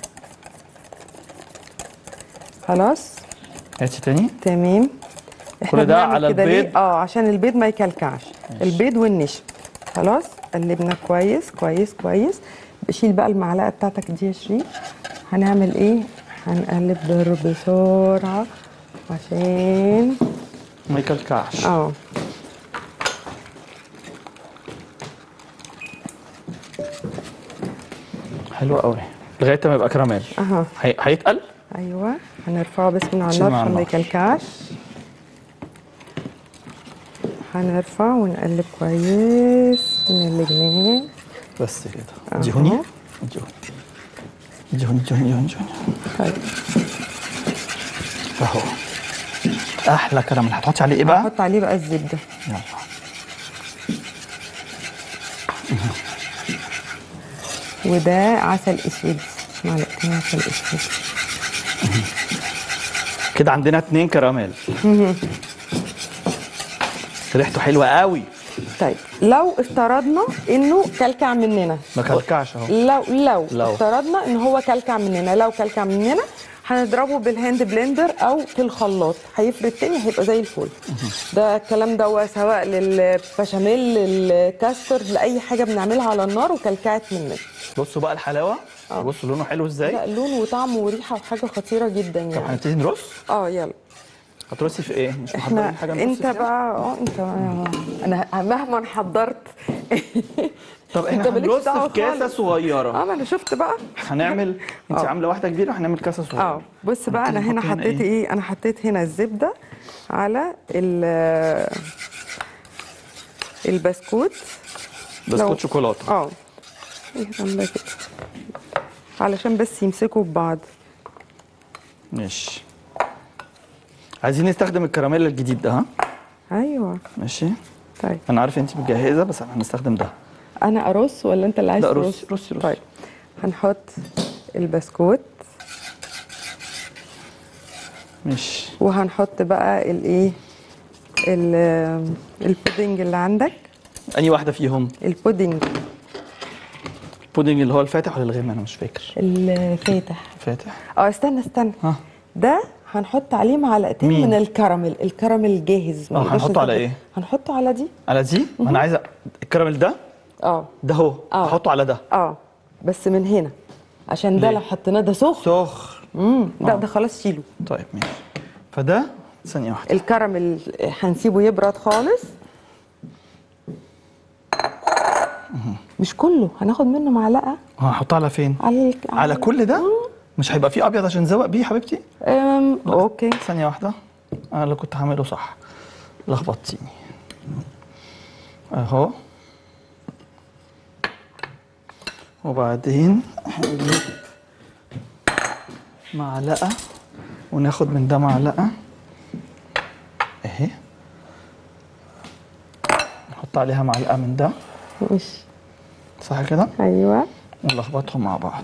[SPEAKER 5] خلاص
[SPEAKER 1] هاتي تاني
[SPEAKER 5] تمام
[SPEAKER 1] كل ده
[SPEAKER 5] بنعمل
[SPEAKER 1] على
[SPEAKER 5] كده ليه؟
[SPEAKER 1] البيض؟
[SPEAKER 5] اه عشان البيض ما يكلكعش البيض والنشا خلاص قلبنا كويس كويس كويس بشيل بقى المعلقه بتاعتك دي يا شريف هنعمل ايه هنقلب ضرب بسرعه عشان
[SPEAKER 1] ما يكلكعش
[SPEAKER 5] اه
[SPEAKER 1] حلو قوي لغايه ما يبقى كراميل
[SPEAKER 5] اها
[SPEAKER 1] هي- هيتقل
[SPEAKER 5] ايوه هنرفعه بس من على
[SPEAKER 1] شيل
[SPEAKER 5] النار
[SPEAKER 1] مع
[SPEAKER 5] عشان ما
[SPEAKER 1] النار.
[SPEAKER 5] يكلكعش هنرفع ونقلب كويس من الجناب
[SPEAKER 1] بس كده اديهوني
[SPEAKER 5] أهو.
[SPEAKER 1] اديهوني اديهوني اديهوني اديهوني
[SPEAKER 5] طيب
[SPEAKER 1] اهو احلى كراميل هتحطي عليه ايه بقى؟
[SPEAKER 5] هحط عليه بقى الزبده
[SPEAKER 1] يلا
[SPEAKER 5] وده عسل اسود معلقتين عسل اسود
[SPEAKER 1] كده عندنا اتنين كراميل ريحته حلوه قوي
[SPEAKER 5] طيب لو افترضنا انه كلكع مننا
[SPEAKER 1] ما كلكعش اهو
[SPEAKER 5] لو لو,
[SPEAKER 1] لو.
[SPEAKER 5] افترضنا ان هو كلكع مننا لو كلكع مننا هنضربه بالهاند بلندر او في الخلاط هيفرد تاني هيبقى زي الفل ده الكلام ده سواء للبشاميل للكاستر لاي حاجه بنعملها على النار وكلكعت مننا
[SPEAKER 1] بصوا بقى الحلاوه بصوا لونه حلو ازاي
[SPEAKER 5] لا لون وطعم وريحه وحاجه خطيره جدا
[SPEAKER 1] طب
[SPEAKER 5] يعني
[SPEAKER 1] هنبتدي نرص
[SPEAKER 5] اه يلا
[SPEAKER 1] هترصي في ايه مش
[SPEAKER 5] احنا
[SPEAKER 1] محضرين حاجه نرص
[SPEAKER 5] انت
[SPEAKER 1] فيها؟
[SPEAKER 5] بقى اه انت بقى انا مهما حضرت
[SPEAKER 1] طب
[SPEAKER 5] انت
[SPEAKER 1] احنا
[SPEAKER 5] مالكش
[SPEAKER 1] هنرص
[SPEAKER 5] دعوة
[SPEAKER 1] في كاسه
[SPEAKER 5] خالص.
[SPEAKER 1] صغيره
[SPEAKER 5] اه ما انا شفت بقى
[SPEAKER 1] هنعمل انت
[SPEAKER 5] آه.
[SPEAKER 1] عامله واحده كبيره هنعمل كاسه صغيره
[SPEAKER 5] اه بص بقى انا
[SPEAKER 1] هنبتدي
[SPEAKER 5] هنا
[SPEAKER 1] نحط هنا
[SPEAKER 5] حطيت
[SPEAKER 1] إيه؟
[SPEAKER 5] ايه انا حطيت هنا الزبده على ال البسكوت
[SPEAKER 1] بسكوت
[SPEAKER 5] لو-
[SPEAKER 1] شوكولاته
[SPEAKER 5] اه ايه عامله كده علشان بس يمسكوا ببعض
[SPEAKER 1] ماشي عايزين نستخدم الكراميل الجديد ده ها
[SPEAKER 5] ايوه
[SPEAKER 1] ماشي
[SPEAKER 5] طيب
[SPEAKER 1] انا عارف انت مجهزه بس احنا هنستخدم ده
[SPEAKER 5] انا ارص ولا انت اللي عايز
[SPEAKER 1] لا
[SPEAKER 5] ترص
[SPEAKER 1] رصي رصي رصي
[SPEAKER 5] طيب هنحط البسكوت
[SPEAKER 1] ماشي
[SPEAKER 5] وهنحط بقى الايه ال- البودنج اللي عندك
[SPEAKER 1] انهي واحده فيهم
[SPEAKER 5] البودنج
[SPEAKER 1] البودنج اللي هو الفاتح ولا الغامق انا مش فاكر
[SPEAKER 5] الفاتح
[SPEAKER 1] فاتح
[SPEAKER 5] اه استنى استنى
[SPEAKER 1] ها
[SPEAKER 5] ده هنحط عليه معلقتين
[SPEAKER 1] مين؟
[SPEAKER 5] من الكراميل الكراميل جاهز ما
[SPEAKER 1] اه،
[SPEAKER 5] نقدرش
[SPEAKER 1] هنحطه على
[SPEAKER 5] نحط-
[SPEAKER 1] ايه؟
[SPEAKER 5] هنحطه على دي
[SPEAKER 1] على دي ما انا عايزه الكراميل ده
[SPEAKER 5] اه
[SPEAKER 1] ده اهو
[SPEAKER 5] اه.
[SPEAKER 1] احطه على ده
[SPEAKER 5] اه بس من هنا عشان ده
[SPEAKER 1] ليه؟
[SPEAKER 5] لو حطيناه ده سخن
[SPEAKER 1] سخن
[SPEAKER 5] امم ده
[SPEAKER 1] اه.
[SPEAKER 5] ده خلاص شيله
[SPEAKER 1] طيب ماشي فده ثانيه واحده
[SPEAKER 5] الكراميل هنسيبه يبرد خالص مش كله هناخد منه معلقه
[SPEAKER 1] هحطها على فين
[SPEAKER 5] على
[SPEAKER 1] على كل ده مش هيبقى فيه ابيض عشان نزوق بيه يا حبيبتي
[SPEAKER 5] أم اوكي
[SPEAKER 1] ثانيه واحده انا اللي كنت هعمله صح لخبطتيني اهو وبعدين هنجيب معلقة وناخد من ده معلقة اهي نحط عليها معلقة من ده
[SPEAKER 5] ماشي
[SPEAKER 1] صح كده
[SPEAKER 5] ايوه
[SPEAKER 1] ونلخبطهم مع بعض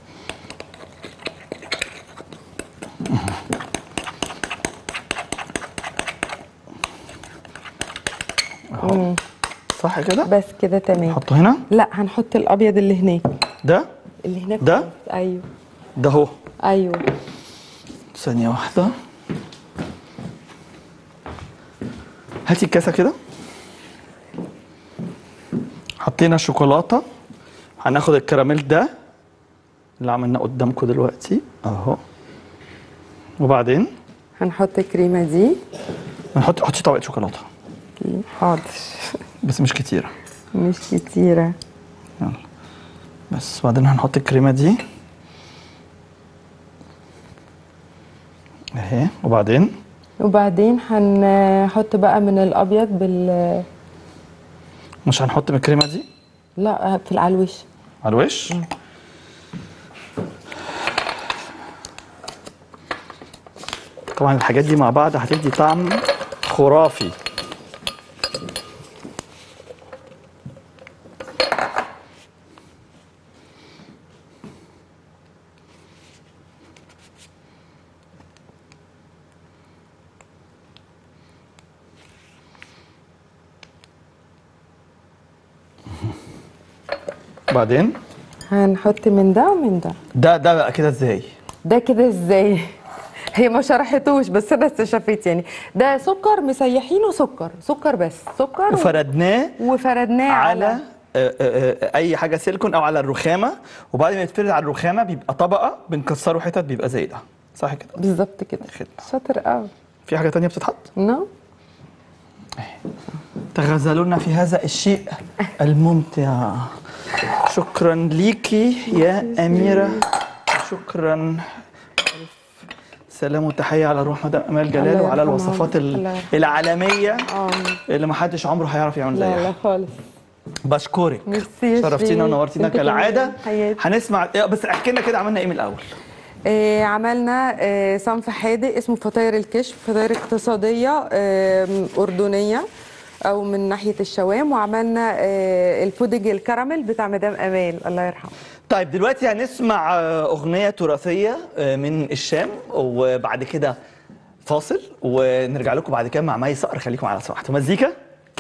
[SPEAKER 1] اهو صح كده
[SPEAKER 5] بس كده تمام
[SPEAKER 1] نحطه هنا
[SPEAKER 5] لا هنحط الابيض اللي هناك
[SPEAKER 1] ده
[SPEAKER 5] اللي هناك
[SPEAKER 1] ده؟
[SPEAKER 5] خالص. ايوه
[SPEAKER 1] ده هو
[SPEAKER 5] ايوه
[SPEAKER 1] ثانية واحدة هاتي الكاسة كده حطينا الشوكولاتة هناخد الكراميل ده اللي عملناه قدامكم دلوقتي اهو وبعدين
[SPEAKER 5] هنحط الكريمه دي
[SPEAKER 1] نحط حطي طبقة شوكولاتة
[SPEAKER 5] حاضر
[SPEAKER 1] بس مش كتيرة
[SPEAKER 5] مش كتيره
[SPEAKER 1] يلا بس وبعدين هنحط الكريمة دي اهي وبعدين
[SPEAKER 5] وبعدين هنحط بقى من الابيض بال
[SPEAKER 1] مش هنحط من الكريمة دي
[SPEAKER 5] لا في على الوش
[SPEAKER 1] على الوش طبعا الحاجات دي مع بعض هتدي طعم خرافي بعدين
[SPEAKER 5] هنحط من ده ومن ده
[SPEAKER 1] ده ده بقى كده ازاي
[SPEAKER 5] ده كده ازاي هي ما شرحتوش بس انا استشفيت يعني ده سكر مسيحينه سكر سكر بس سكر و-
[SPEAKER 1] وفردناه
[SPEAKER 5] وفردناه
[SPEAKER 1] على
[SPEAKER 5] على
[SPEAKER 1] آه، آه، آه، اي حاجه سيليكون او على الرخامه وبعد ما يتفرد على الرخامه بيبقى طبقه بنكسره حتت بيبقى زي ده صح كده
[SPEAKER 5] بالظبط كده
[SPEAKER 1] خدمة.
[SPEAKER 5] شاطر قوي
[SPEAKER 1] في حاجه تانية بتتحط
[SPEAKER 5] نو
[SPEAKER 1] تغزلونا في هذا الشيء الممتع شكرا ليكي يا أميرة شكرا ألف سلام وتحية على روح مدام أمال جلال
[SPEAKER 5] الله
[SPEAKER 1] وعلى
[SPEAKER 5] يرحمها.
[SPEAKER 1] الوصفات ال-
[SPEAKER 5] الله يرحمها.
[SPEAKER 1] العالمية
[SPEAKER 5] اه
[SPEAKER 1] اللي ما حدش عمره هيعرف يعمل
[SPEAKER 5] لا لا
[SPEAKER 1] زيها
[SPEAKER 5] خالص
[SPEAKER 1] بشكرك
[SPEAKER 5] ميرسي يا
[SPEAKER 1] شرفتينا
[SPEAKER 5] شريف.
[SPEAKER 1] ونورتينا
[SPEAKER 5] انت كمان.
[SPEAKER 1] كالعادة
[SPEAKER 5] حياتي.
[SPEAKER 1] هنسمع إيه، بس احكي لنا كده عملنا ايه من الأول
[SPEAKER 5] آه عملنا آه صنف حادق اسمه فطاير الكشف فطاير اقتصادية آه أردنية أو من ناحية الشوام وعملنا آه البودنج الكراميل بتاع مدام أمال الله يرحمها
[SPEAKER 1] طيب دلوقتي هنسمع آه، أغنية تراثية آه، من الشام وبعد كده فاصل ونرجع لكم بعد كده مع مي صقر خليكم على سماحة مزيكا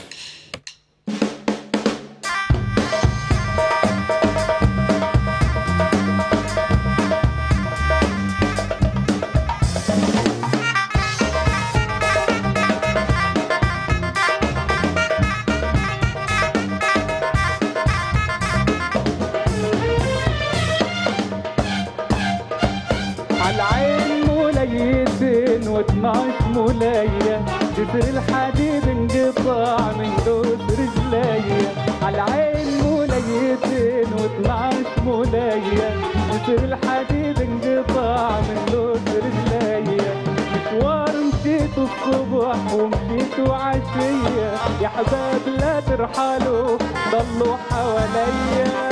[SPEAKER 4] على العين موليتين واتناش مولاية جسر الحديد انقطع من دوس رجليا على العين موليتين واتناش مولاية جسر الحديد انقطع من دوس رجليا مشوار مشيت الصبح ومشيت عشية يا حباب لا ترحلوا ضلوا حواليا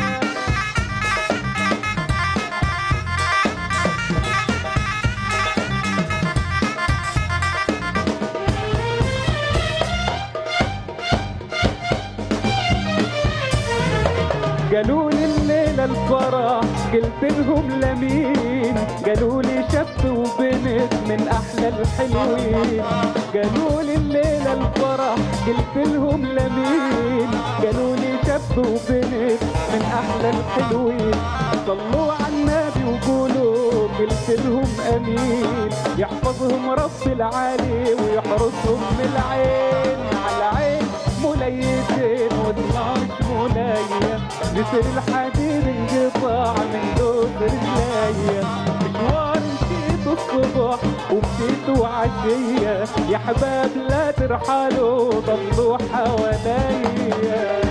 [SPEAKER 4] قالوا لي الليلة الفرح قلت لهم لمين قالوا لي شاب وبنت من أحلى الحلوين قالوا لي الليلة الفرح قلت لهم لمين قالوا لي شاب وبنت من أحلى الحلوين صلوا على النبي وقولوا قلت لهم أمين يحفظهم رب العالي ويحرسهم من العين على عين موليتين وطلعش مولاية جسر الحديد انقطع من دوس رجليا مشوار مشيت الصبح ومشيت وعشية يا حباب لا ترحلوا ضلوا حواليا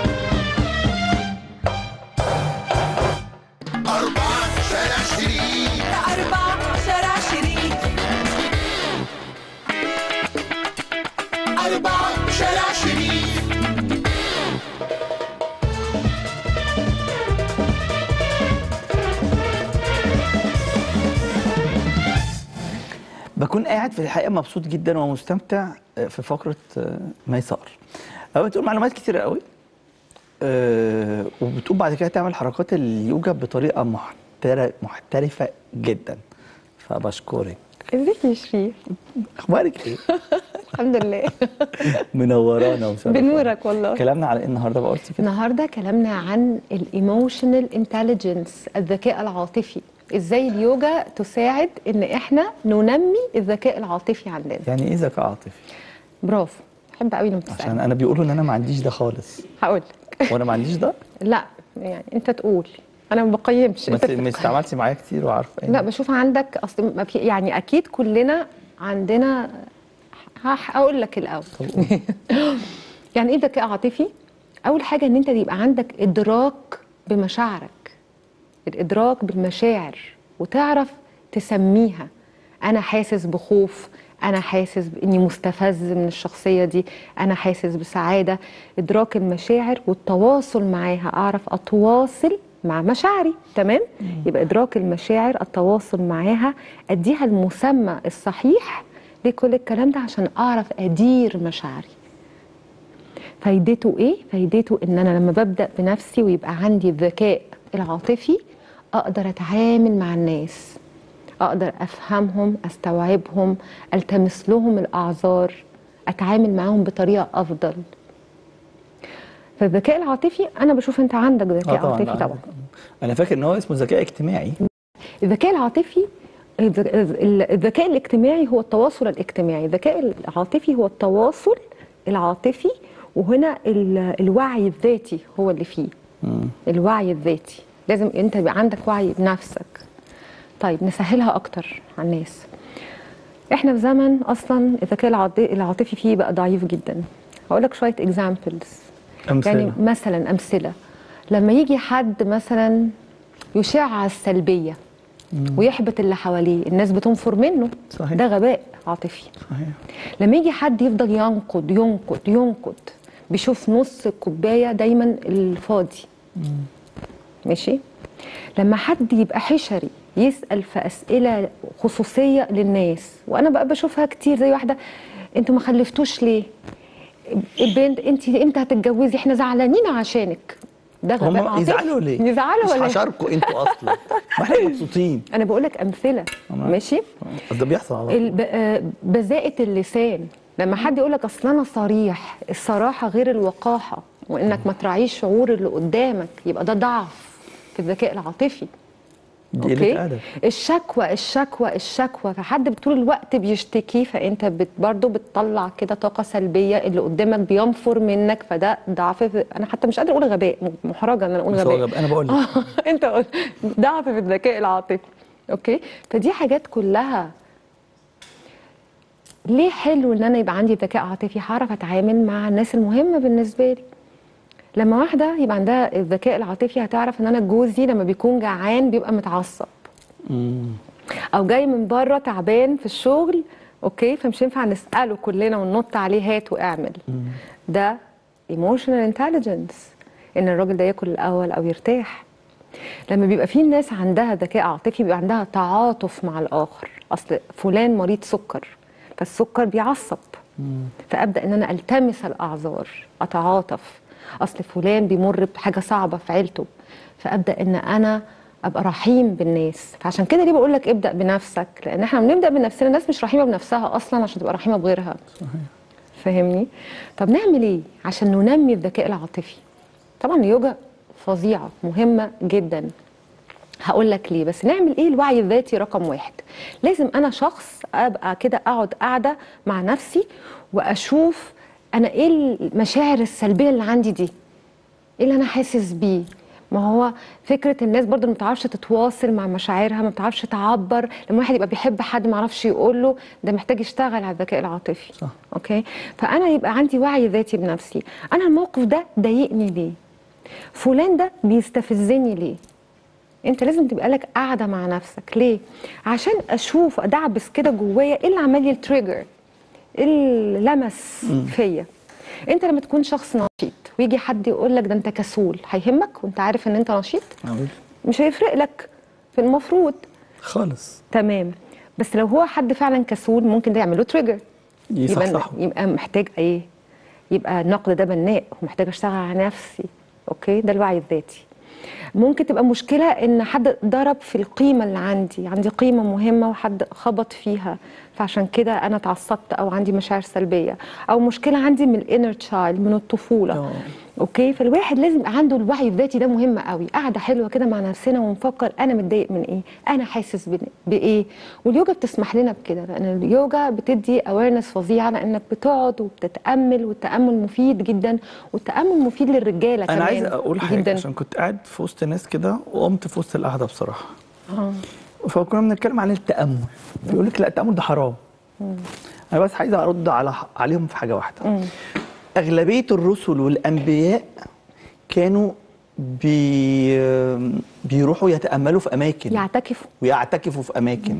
[SPEAKER 2] أربعة شارع شريك
[SPEAKER 3] أربعة شارع شريك
[SPEAKER 2] أربعة شارع شريك
[SPEAKER 1] بكون قاعد في الحقيقه مبسوط جدا ومستمتع آه، في فقره آه، ميسار أو بتقول معلومات كتيره قوي آه، وبتقوم بعد كده تعمل حركات اليوجا بطريقه محتر- محترفه جدا فبشكرك
[SPEAKER 6] ازيك يا شريف
[SPEAKER 1] اخبارك ايه
[SPEAKER 6] الحمد لله
[SPEAKER 1] منورانا ومشرفانا.
[SPEAKER 6] بنورك والله
[SPEAKER 1] كلامنا على ايه النهارده بقى قلتي كده
[SPEAKER 6] النهارده كلامنا عن الايموشنال انتليجنس الذكاء العاطفي ازاي اليوجا تساعد ان احنا ننمي الذكاء العاطفي عندنا
[SPEAKER 1] يعني ايه ذكاء عاطفي
[SPEAKER 6] برافو بحب قوي لما
[SPEAKER 1] عشان
[SPEAKER 6] تسالني
[SPEAKER 1] انا بيقولوا ان انا ما عنديش ده خالص
[SPEAKER 6] هقول لك
[SPEAKER 1] وانا ما عنديش ده
[SPEAKER 6] لا يعني انت تقول انا ما بقيمش
[SPEAKER 1] ما
[SPEAKER 6] انت
[SPEAKER 1] انت ما استعملتي معايا كتير وعارفه يعني
[SPEAKER 6] لا بشوف عندك اصل ما في يعني اكيد كلنا عندنا هح- هقول لك الاول يعني ايه ذكاء عاطفي اول حاجه ان انت يبقى عندك ادراك بمشاعرك الادراك بالمشاعر وتعرف تسميها انا حاسس بخوف انا حاسس باني مستفز من الشخصيه دي انا حاسس بسعاده ادراك المشاعر والتواصل معاها اعرف اتواصل مع مشاعري تمام يبقى ادراك المشاعر التواصل معاها اديها المسمى الصحيح لكل الكلام ده عشان اعرف ادير مشاعري فايدته ايه فايدته ان انا لما ببدا بنفسي ويبقى عندي الذكاء العاطفي اقدر اتعامل مع الناس اقدر افهمهم استوعبهم التمس لهم الاعذار اتعامل معاهم بطريقه افضل فالذكاء العاطفي انا بشوف انت عندك ذكاء
[SPEAKER 1] آه
[SPEAKER 6] عاطفي
[SPEAKER 1] ده
[SPEAKER 6] طبعا
[SPEAKER 1] عندك. انا فاكر ان هو اسمه ذكاء اجتماعي
[SPEAKER 6] الذكاء العاطفي الذ- ال- الذكاء الاجتماعي هو التواصل الاجتماعي الذكاء العاطفي هو التواصل العاطفي وهنا ال- الوعي الذاتي هو اللي فيه الوعي الذاتي لازم انت يبقى عندك وعي بنفسك طيب نسهلها اكتر على الناس احنا في زمن اصلا الذكاء العاط- العاطفي فيه بقى ضعيف جدا هقول لك شويه اكزامبلز
[SPEAKER 1] أمثلة.
[SPEAKER 6] يعني مثلا امثله لما يجي حد مثلا يشع السلبيه ويحبط اللي حواليه الناس بتنفر منه
[SPEAKER 1] صحيح.
[SPEAKER 6] ده غباء عاطفي
[SPEAKER 1] صحيح
[SPEAKER 6] لما يجي حد يفضل ينقد ينقد ينقد بيشوف نص الكوبايه دايما الفاضي ماشي لما حد يبقى حشري يسال في اسئله خصوصيه للناس وانا بقى بشوفها كتير زي واحده انتوا ما خلفتوش ليه البنت انت امتى هتتجوزي احنا زعلانين عشانك ده غباء
[SPEAKER 1] هم
[SPEAKER 6] عاطفي
[SPEAKER 1] يزعلوا ليه؟
[SPEAKER 6] يزعلوا
[SPEAKER 1] مش
[SPEAKER 6] ولا إيه؟
[SPEAKER 1] هشاركوا انتوا اصلا ما احنا مبسوطين
[SPEAKER 6] انا بقول لك امثله ماشي
[SPEAKER 1] بس ده بيحصل على طول.
[SPEAKER 6] الب- آه، بذاءة اللسان لما حد يقول لك اصل انا صريح الصراحه غير الوقاحه وانك ما تراعيش شعور اللي قدامك يبقى ده ضعف في الذكاء العاطفي
[SPEAKER 1] دي قله ادب
[SPEAKER 6] الشكوى الشكوى الشكوى فحد طول الوقت بيشتكي فانت بت برضه بتطلع كده طاقه سلبيه اللي قدامك بينفر منك فده ضعف في انا حتى مش قادره اقول غباء محرجه ان انا اقول
[SPEAKER 1] بس هو
[SPEAKER 6] غباء
[SPEAKER 1] غباء. أنا بقول لك.
[SPEAKER 6] انت قلت ضعف في الذكاء العاطفي اوكي فدي حاجات كلها ليه حلو ان انا يبقى عندي ذكاء عاطفي هعرف اتعامل مع الناس المهمه بالنسبه لي لما واحده يبقى عندها الذكاء العاطفي هتعرف ان انا جوزي لما بيكون جعان بيبقى متعصب او جاي من بره تعبان في الشغل اوكي فمش ينفع نساله كلنا وننط عليه هات واعمل ده emotional intelligence ان الراجل ده ياكل الاول او يرتاح لما بيبقى في ناس عندها ذكاء عاطفي بيبقى عندها تعاطف مع الاخر اصل فلان مريض سكر فالسكر بيعصب فابدا ان انا التمس الاعذار اتعاطف اصل فلان بيمر بحاجه صعبه في عيلته فابدا ان انا ابقى رحيم بالناس فعشان كده ليه بقول لك ابدا بنفسك لان احنا بنبدا بنفسنا الناس مش رحيمه بنفسها اصلا عشان تبقى رحيمه بغيرها فاهمني طب نعمل ايه عشان ننمي الذكاء العاطفي طبعا اليوجا فظيعه مهمه جدا هقول لك ليه بس نعمل ايه الوعي الذاتي رقم واحد لازم انا شخص ابقى كده اقعد قاعده مع نفسي واشوف انا ايه المشاعر السلبيه اللي عندي دي ايه اللي انا حاسس بيه ما هو فكره الناس برضو ما بتعرفش تتواصل مع مشاعرها ما بتعرفش تعبر لما واحد يبقى بيحب حد ما يعرفش يقول له ده محتاج يشتغل على الذكاء العاطفي
[SPEAKER 1] صح.
[SPEAKER 6] اوكي فانا يبقى عندي وعي ذاتي بنفسي انا الموقف ده ضايقني ليه فلان ده بيستفزني ليه انت لازم تبقى لك قاعده مع نفسك ليه عشان اشوف ادعبس كده جوايا ايه اللي عمال لي التريجر ايه اللي لمس فيا انت لما تكون شخص نشيط ويجي حد يقول لك ده انت كسول هيهمك وانت عارف ان انت نشيط
[SPEAKER 1] معقول؟
[SPEAKER 6] مش هيفرق لك في المفروض
[SPEAKER 1] خالص
[SPEAKER 6] تمام بس لو هو حد فعلا كسول ممكن ده يعمل له تريجر يبقى
[SPEAKER 1] يصحصحه
[SPEAKER 6] يبقى محتاج ايه يبقى النقد ده بناء ومحتاج اشتغل على نفسي اوكي ده الوعي الذاتي ممكن تبقى مشكله ان حد ضرب في القيمه اللي عندي عندي قيمه مهمه وحد خبط فيها فعشان كده انا اتعصبت او عندي مشاعر سلبيه او مشكله عندي من الانر تشايلد من الطفوله
[SPEAKER 1] آه.
[SPEAKER 6] اوكي فالواحد لازم يبقى عنده الوعي الذاتي ده مهم قوي قاعده حلوه كده مع نفسنا ونفكر انا متضايق من ايه انا حاسس بن- بايه واليوجا بتسمح لنا بكده لان اليوجا بتدي اويرنس فظيعه لانك بتقعد وبتتامل والتامل مفيد جدا والتامل مفيد للرجاله كمان
[SPEAKER 1] انا عايز اقول حاجه
[SPEAKER 6] جدا
[SPEAKER 1] عشان كنت قاعد في وسط ناس كده وقمت في وسط القعده بصراحه
[SPEAKER 6] اه
[SPEAKER 1] فكنا بنتكلم عن التامل بيقول لك لا التامل ده حرام انا بس عايز ارد على عليهم في حاجه واحده اغلبيه الرسل والانبياء كانوا بي بيروحوا يتاملوا في اماكن
[SPEAKER 6] يعتكفوا
[SPEAKER 1] ويعتكفوا في اماكن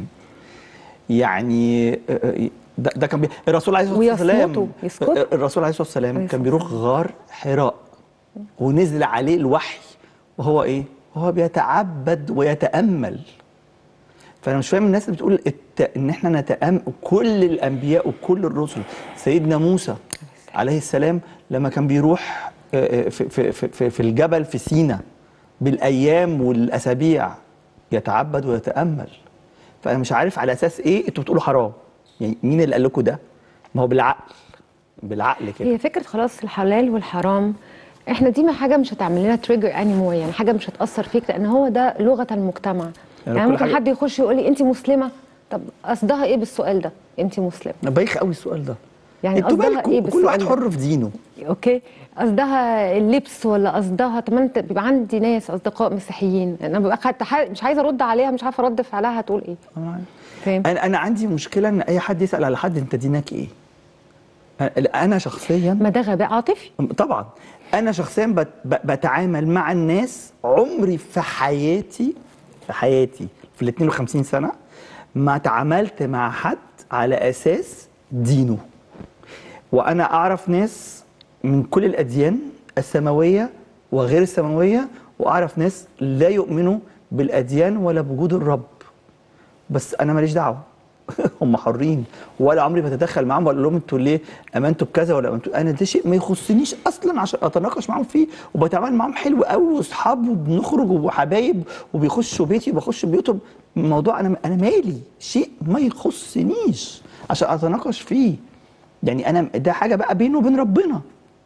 [SPEAKER 1] يعني ده, ده كان بي... الرسول عليه الصلاه
[SPEAKER 6] ويصمتوا،
[SPEAKER 1] والسلام
[SPEAKER 6] يسكتوا.
[SPEAKER 1] الرسول عليه الصلاه والسلام
[SPEAKER 6] عليه
[SPEAKER 1] كان
[SPEAKER 6] الصلاة
[SPEAKER 1] بيروح غار حراء ونزل عليه الوحي وهو ايه؟ وهو بيتعبد ويتامل فانا مش فاهم الناس اللي بتقول الت... ان احنا نتامل كل الانبياء وكل الرسل سيدنا موسى عليه السلام لما كان بيروح آه، آه، في في في- في, في الجبل في سينا بالايام والاسابيع يتعبد ويتامل فانا مش عارف على اساس ايه انتوا بتقولوا حرام يعني مين اللي قال لكم ده ما هو بالعقل بالعقل كده
[SPEAKER 6] هي فكره خلاص الحلال والحرام احنا دي ما حاجه مش هتعمل لنا تريجر اني مور يعني حاجه مش هتاثر فيك لان هو ده لغه المجتمع
[SPEAKER 1] يعني
[SPEAKER 6] يعني
[SPEAKER 1] كل
[SPEAKER 6] ممكن
[SPEAKER 1] حاجة-
[SPEAKER 6] حد يخش يقول لي انت مسلمه طب قصدها ايه بالسؤال ده انت مسلمه
[SPEAKER 1] بايخ قوي السؤال ده
[SPEAKER 6] يعني
[SPEAKER 1] انتوا
[SPEAKER 6] قصدها
[SPEAKER 1] مالكم
[SPEAKER 6] ايه
[SPEAKER 1] كل واحد
[SPEAKER 6] بالسؤال ده؟
[SPEAKER 1] حر في دينه
[SPEAKER 6] اوكي قصدها اللبس ولا قصدها طب ما انت بيبقى عندي ناس اصدقاء مسيحيين انا ببقى خدت ح- مش عايزه ارد عليها مش عارفه ارد فعلها هتقول ايه فاهم
[SPEAKER 1] انا انا عندي مشكله ان اي حد يسال على حد انت دينك ايه أنا- انا شخصيا
[SPEAKER 6] ما ده غباء عاطفي
[SPEAKER 1] طبعا انا شخصيا بت ب- بتعامل مع الناس عمري في حياتي في حياتي في ال 52 سنه ما تعاملت مع حد على اساس دينه وانا اعرف ناس من كل الاديان السماويه وغير السماويه واعرف ناس لا يؤمنوا بالاديان ولا بوجود الرب بس انا ماليش دعوه هم حرين ولا عمري بتدخل معاهم ولا لهم انتوا ليه امنتوا بكذا ولا امنتوا انا ده شيء ما يخصنيش اصلا عشان اتناقش معاهم فيه وبتعامل معاهم حلو قوي واصحاب وبنخرج وحبايب وبيخشوا بيتي وبخش بيوتهم الموضوع انا انا مالي شيء ما يخصنيش عشان اتناقش فيه يعني انا ده حاجه بقى بينه وبين ربنا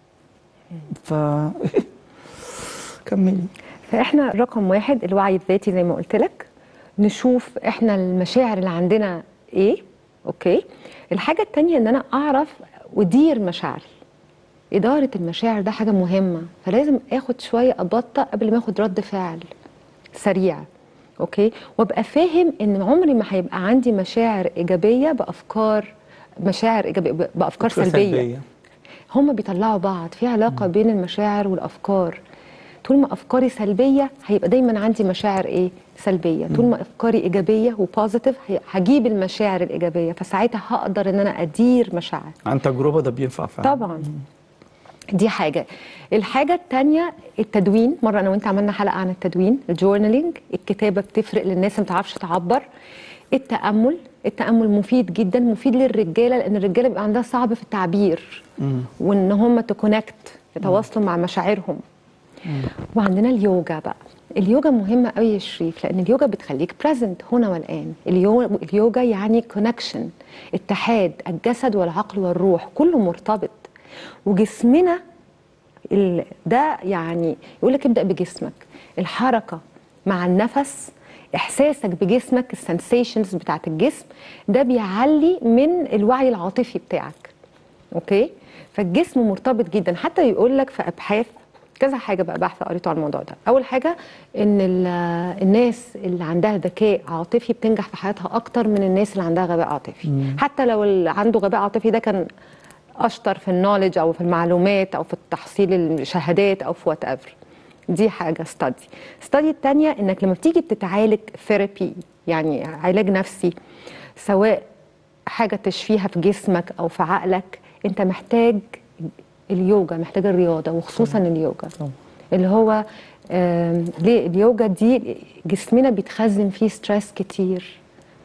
[SPEAKER 1] ف كملي
[SPEAKER 6] فاحنا رقم واحد الوعي الذاتي زي ما قلت لك نشوف احنا المشاعر اللي عندنا ايه اوكي الحاجه التانية ان انا اعرف ادير مشاعري اداره المشاعر ده حاجه مهمه فلازم اخد شويه ابطأ قبل ما اخد رد فعل سريع اوكي وابقى فاهم ان عمري ما هيبقى عندي مشاعر ايجابيه بافكار مشاعر ايجابيه بافكار
[SPEAKER 1] فكرة
[SPEAKER 6] سلبيه,
[SPEAKER 1] سلبية.
[SPEAKER 6] هما بيطلعوا بعض في علاقة بين المشاعر والأفكار طول ما أفكاري سلبية هيبقى دايما عندي مشاعر إيه؟ سلبية طول ما أفكاري إيجابية وبوزيتيف هجيب المشاعر الإيجابية فساعتها هقدر إن أنا أدير مشاعر
[SPEAKER 1] عن تجربه ده بينفع فعلا
[SPEAKER 6] طبعا دي حاجة الحاجة التانية التدوين مرة أنا وأنت عملنا حلقة عن التدوين الجورنالينج الكتابة بتفرق للناس اللي ما بتعرفش تعبر التأمل التأمل مفيد جدا مفيد للرجالة لأن الرجالة بيبقى عندها صعب في التعبير وإن هم تكونكت يتواصلوا مع مشاعرهم وعندنا اليوجا بقى اليوجا مهمة قوي يا شريف لأن اليوجا بتخليك بريزنت هنا والآن اليو... اليوجا يعني كونكشن اتحاد الجسد والعقل والروح كله مرتبط وجسمنا ال... ده يعني يقول لك ابدأ بجسمك الحركة مع النفس احساسك بجسمك السنسيشنز بتاعت الجسم ده بيعلي من الوعي العاطفي بتاعك اوكي فالجسم مرتبط جدا حتى يقول لك في ابحاث كذا حاجه بقى بحث قريته عن الموضوع ده اول حاجه ان ال- الناس اللي عندها ذكاء عاطفي بتنجح في حياتها اكتر من الناس اللي عندها غباء عاطفي حتى لو اللي عنده غباء عاطفي ده كان اشطر في النولج او في المعلومات او في تحصيل الشهادات او في وات ايفر دي حاجه ستادي ستادي التانية انك لما بتيجي بتتعالج ثيرابي يعني علاج نفسي سواء حاجه تشفيها في جسمك او في عقلك انت محتاج اليوجا محتاج الرياضه وخصوصا اليوجا اللي هو آم، ليه اليوجا دي جسمنا بيتخزن فيه ستريس كتير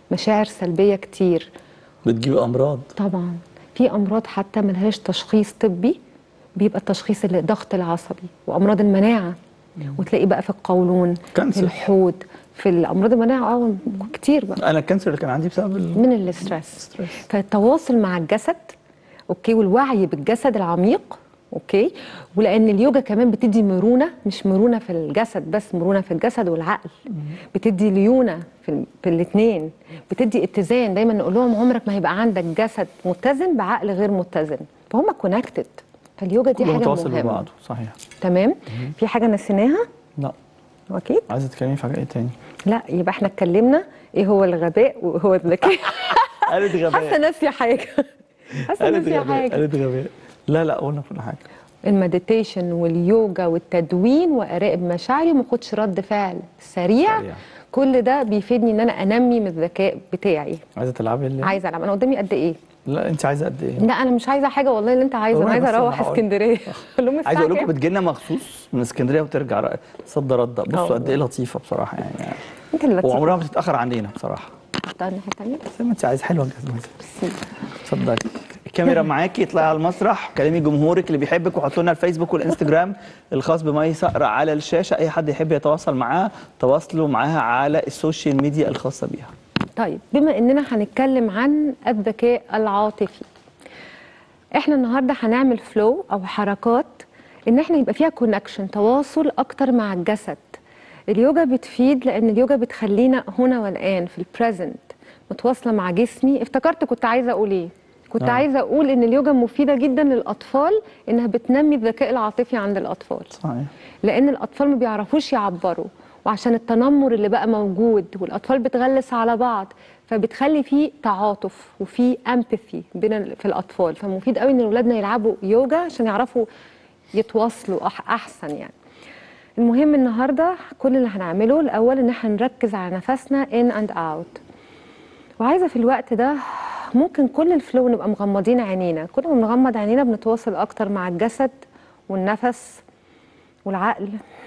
[SPEAKER 6] مشاعر سلبيه كتير
[SPEAKER 1] بتجيب امراض
[SPEAKER 6] طبعا في امراض حتى ملهاش تشخيص طبي بيبقى التشخيص اللي الضغط العصبي وامراض المناعه وتلاقي بقى في القولون في
[SPEAKER 1] كانسر.
[SPEAKER 6] الحوض في الامراض المناعه اه كتير بقى
[SPEAKER 1] انا الكانسر اللي كان عندي بسبب ال...
[SPEAKER 6] من الاسترس فالتواصل مع الجسد اوكي والوعي بالجسد العميق اوكي ولان اليوجا كمان بتدي مرونه مش مرونه في الجسد بس مرونه في الجسد والعقل بتدي ليونه في, ال- في الاثنين بتدي اتزان دايما نقول لهم عمرك ما هيبقى عندك جسد متزن بعقل غير متزن فهم كونكتد فاليوجا دي
[SPEAKER 1] كله
[SPEAKER 6] حاجه
[SPEAKER 1] متواصل
[SPEAKER 6] مهمه
[SPEAKER 1] ببعضه صحيح
[SPEAKER 6] تمام في حاجه نسيناها
[SPEAKER 1] لا
[SPEAKER 6] اكيد
[SPEAKER 1] عايزه تتكلمي في حاجه ايه تاني
[SPEAKER 6] لا يبقى احنا اتكلمنا ايه هو الغباء وهو الذكاء
[SPEAKER 1] قالت
[SPEAKER 6] حاسه
[SPEAKER 1] غباء
[SPEAKER 6] ناسيه حاجه حاسه
[SPEAKER 1] قالت
[SPEAKER 6] ناسيه
[SPEAKER 1] غباء
[SPEAKER 6] حاجه
[SPEAKER 1] قالت غباء لا لا قلنا كل حاجه
[SPEAKER 6] المديتيشن واليوجا والتدوين واراقب مشاعري وما اخدش رد فعل سريع
[SPEAKER 1] سريع.
[SPEAKER 6] كل ده بيفيدني ان انا انمي من الذكاء بتاعي
[SPEAKER 1] عايزه تلعبي اللي
[SPEAKER 6] عايزه العب انا قدامي قد ايه
[SPEAKER 1] لا انت عايزه قد ايه
[SPEAKER 6] لا انا مش عايزه حاجه والله اللي انت عايزه انا
[SPEAKER 1] والله
[SPEAKER 6] عايزه
[SPEAKER 1] بس
[SPEAKER 6] اروح
[SPEAKER 1] أنا هقول.
[SPEAKER 6] اسكندريه اقول لهم
[SPEAKER 1] عايز
[SPEAKER 6] الساعه
[SPEAKER 1] اقول لكم
[SPEAKER 6] كام
[SPEAKER 1] بتجيلنا مخصوص من اسكندريه وترجع رأ- صد رده بصوا
[SPEAKER 6] آه.
[SPEAKER 1] قد ايه لطيفه بصراحه يعني
[SPEAKER 6] انت اللي لطيف
[SPEAKER 1] وعمرها ما بتتاخر عننا بصراحه
[SPEAKER 6] حطها الناحيه الثانيه
[SPEAKER 1] زي ما انت عايز حلوه جدا اتفضلي الكاميرا معاكي اطلعي على المسرح كلمي جمهورك اللي بيحبك وحطوا لنا الفيسبوك والانستجرام الخاص بمي صقر على الشاشه اي حد يحب يتواصل معاها تواصلوا معاها على السوشيال ميديا الخاصه بيها
[SPEAKER 6] طيب بما اننا هنتكلم عن الذكاء العاطفي احنا النهارده هنعمل فلو او حركات ان احنا يبقى فيها كونكشن تواصل اكتر مع الجسد اليوجا بتفيد لان اليوجا بتخلينا هنا والان في البريزنت متواصله مع جسمي افتكرت كنت عايزه اقول ايه كنت
[SPEAKER 1] آه.
[SPEAKER 6] عايزه اقول ان اليوجا مفيده جدا للاطفال انها بتنمي الذكاء العاطفي عند الاطفال
[SPEAKER 1] صحيح
[SPEAKER 6] لان الاطفال ما بيعرفوش يعبروا وعشان التنمر اللي بقى موجود والاطفال بتغلس على بعض فبتخلي فيه تعاطف وفي امباثي بين ال- في الاطفال فمفيد قوي ان اولادنا يلعبوا يوجا عشان يعرفوا يتواصلوا أح احسن يعني المهم النهارده كل اللي هنعمله الاول ان احنا نركز على نفسنا in and out وعايزه في الوقت ده ممكن كل الفلو نبقى مغمضين عينينا كل ما بنغمض عينينا بنتواصل اكتر مع الجسد والنفس والعقل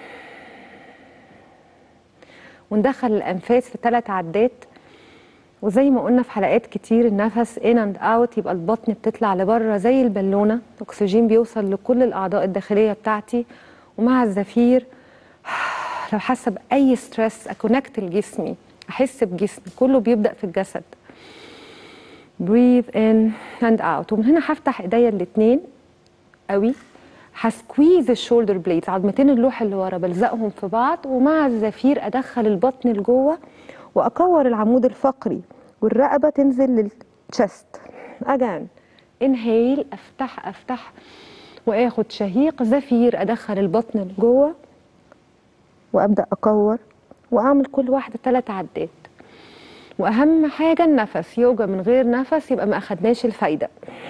[SPEAKER 6] وندخل الانفاس في ثلاث عدات وزي ما قلنا في حلقات كتير النفس ان اند اوت يبقى البطن بتطلع لبره زي البالونه الاكسجين بيوصل لكل الاعضاء الداخليه بتاعتي ومع الزفير لو حاسه باي ستريس اكونكت لجسمي احس بجسمي كله بيبدا في الجسد breathe in and out ومن هنا هفتح ايديا الاثنين قوي هسكويز الشولدر بليدز عظمتين اللوح اللي ورا بلزقهم في بعض ومع الزفير ادخل البطن لجوه واكور العمود الفقري والرقبه تنزل للتشست اجان انهيل افتح افتح واخد شهيق زفير ادخل البطن لجوه وابدا اكور واعمل كل واحده ثلاث عدات واهم حاجه النفس يوجا من غير نفس يبقى ما اخدناش الفايده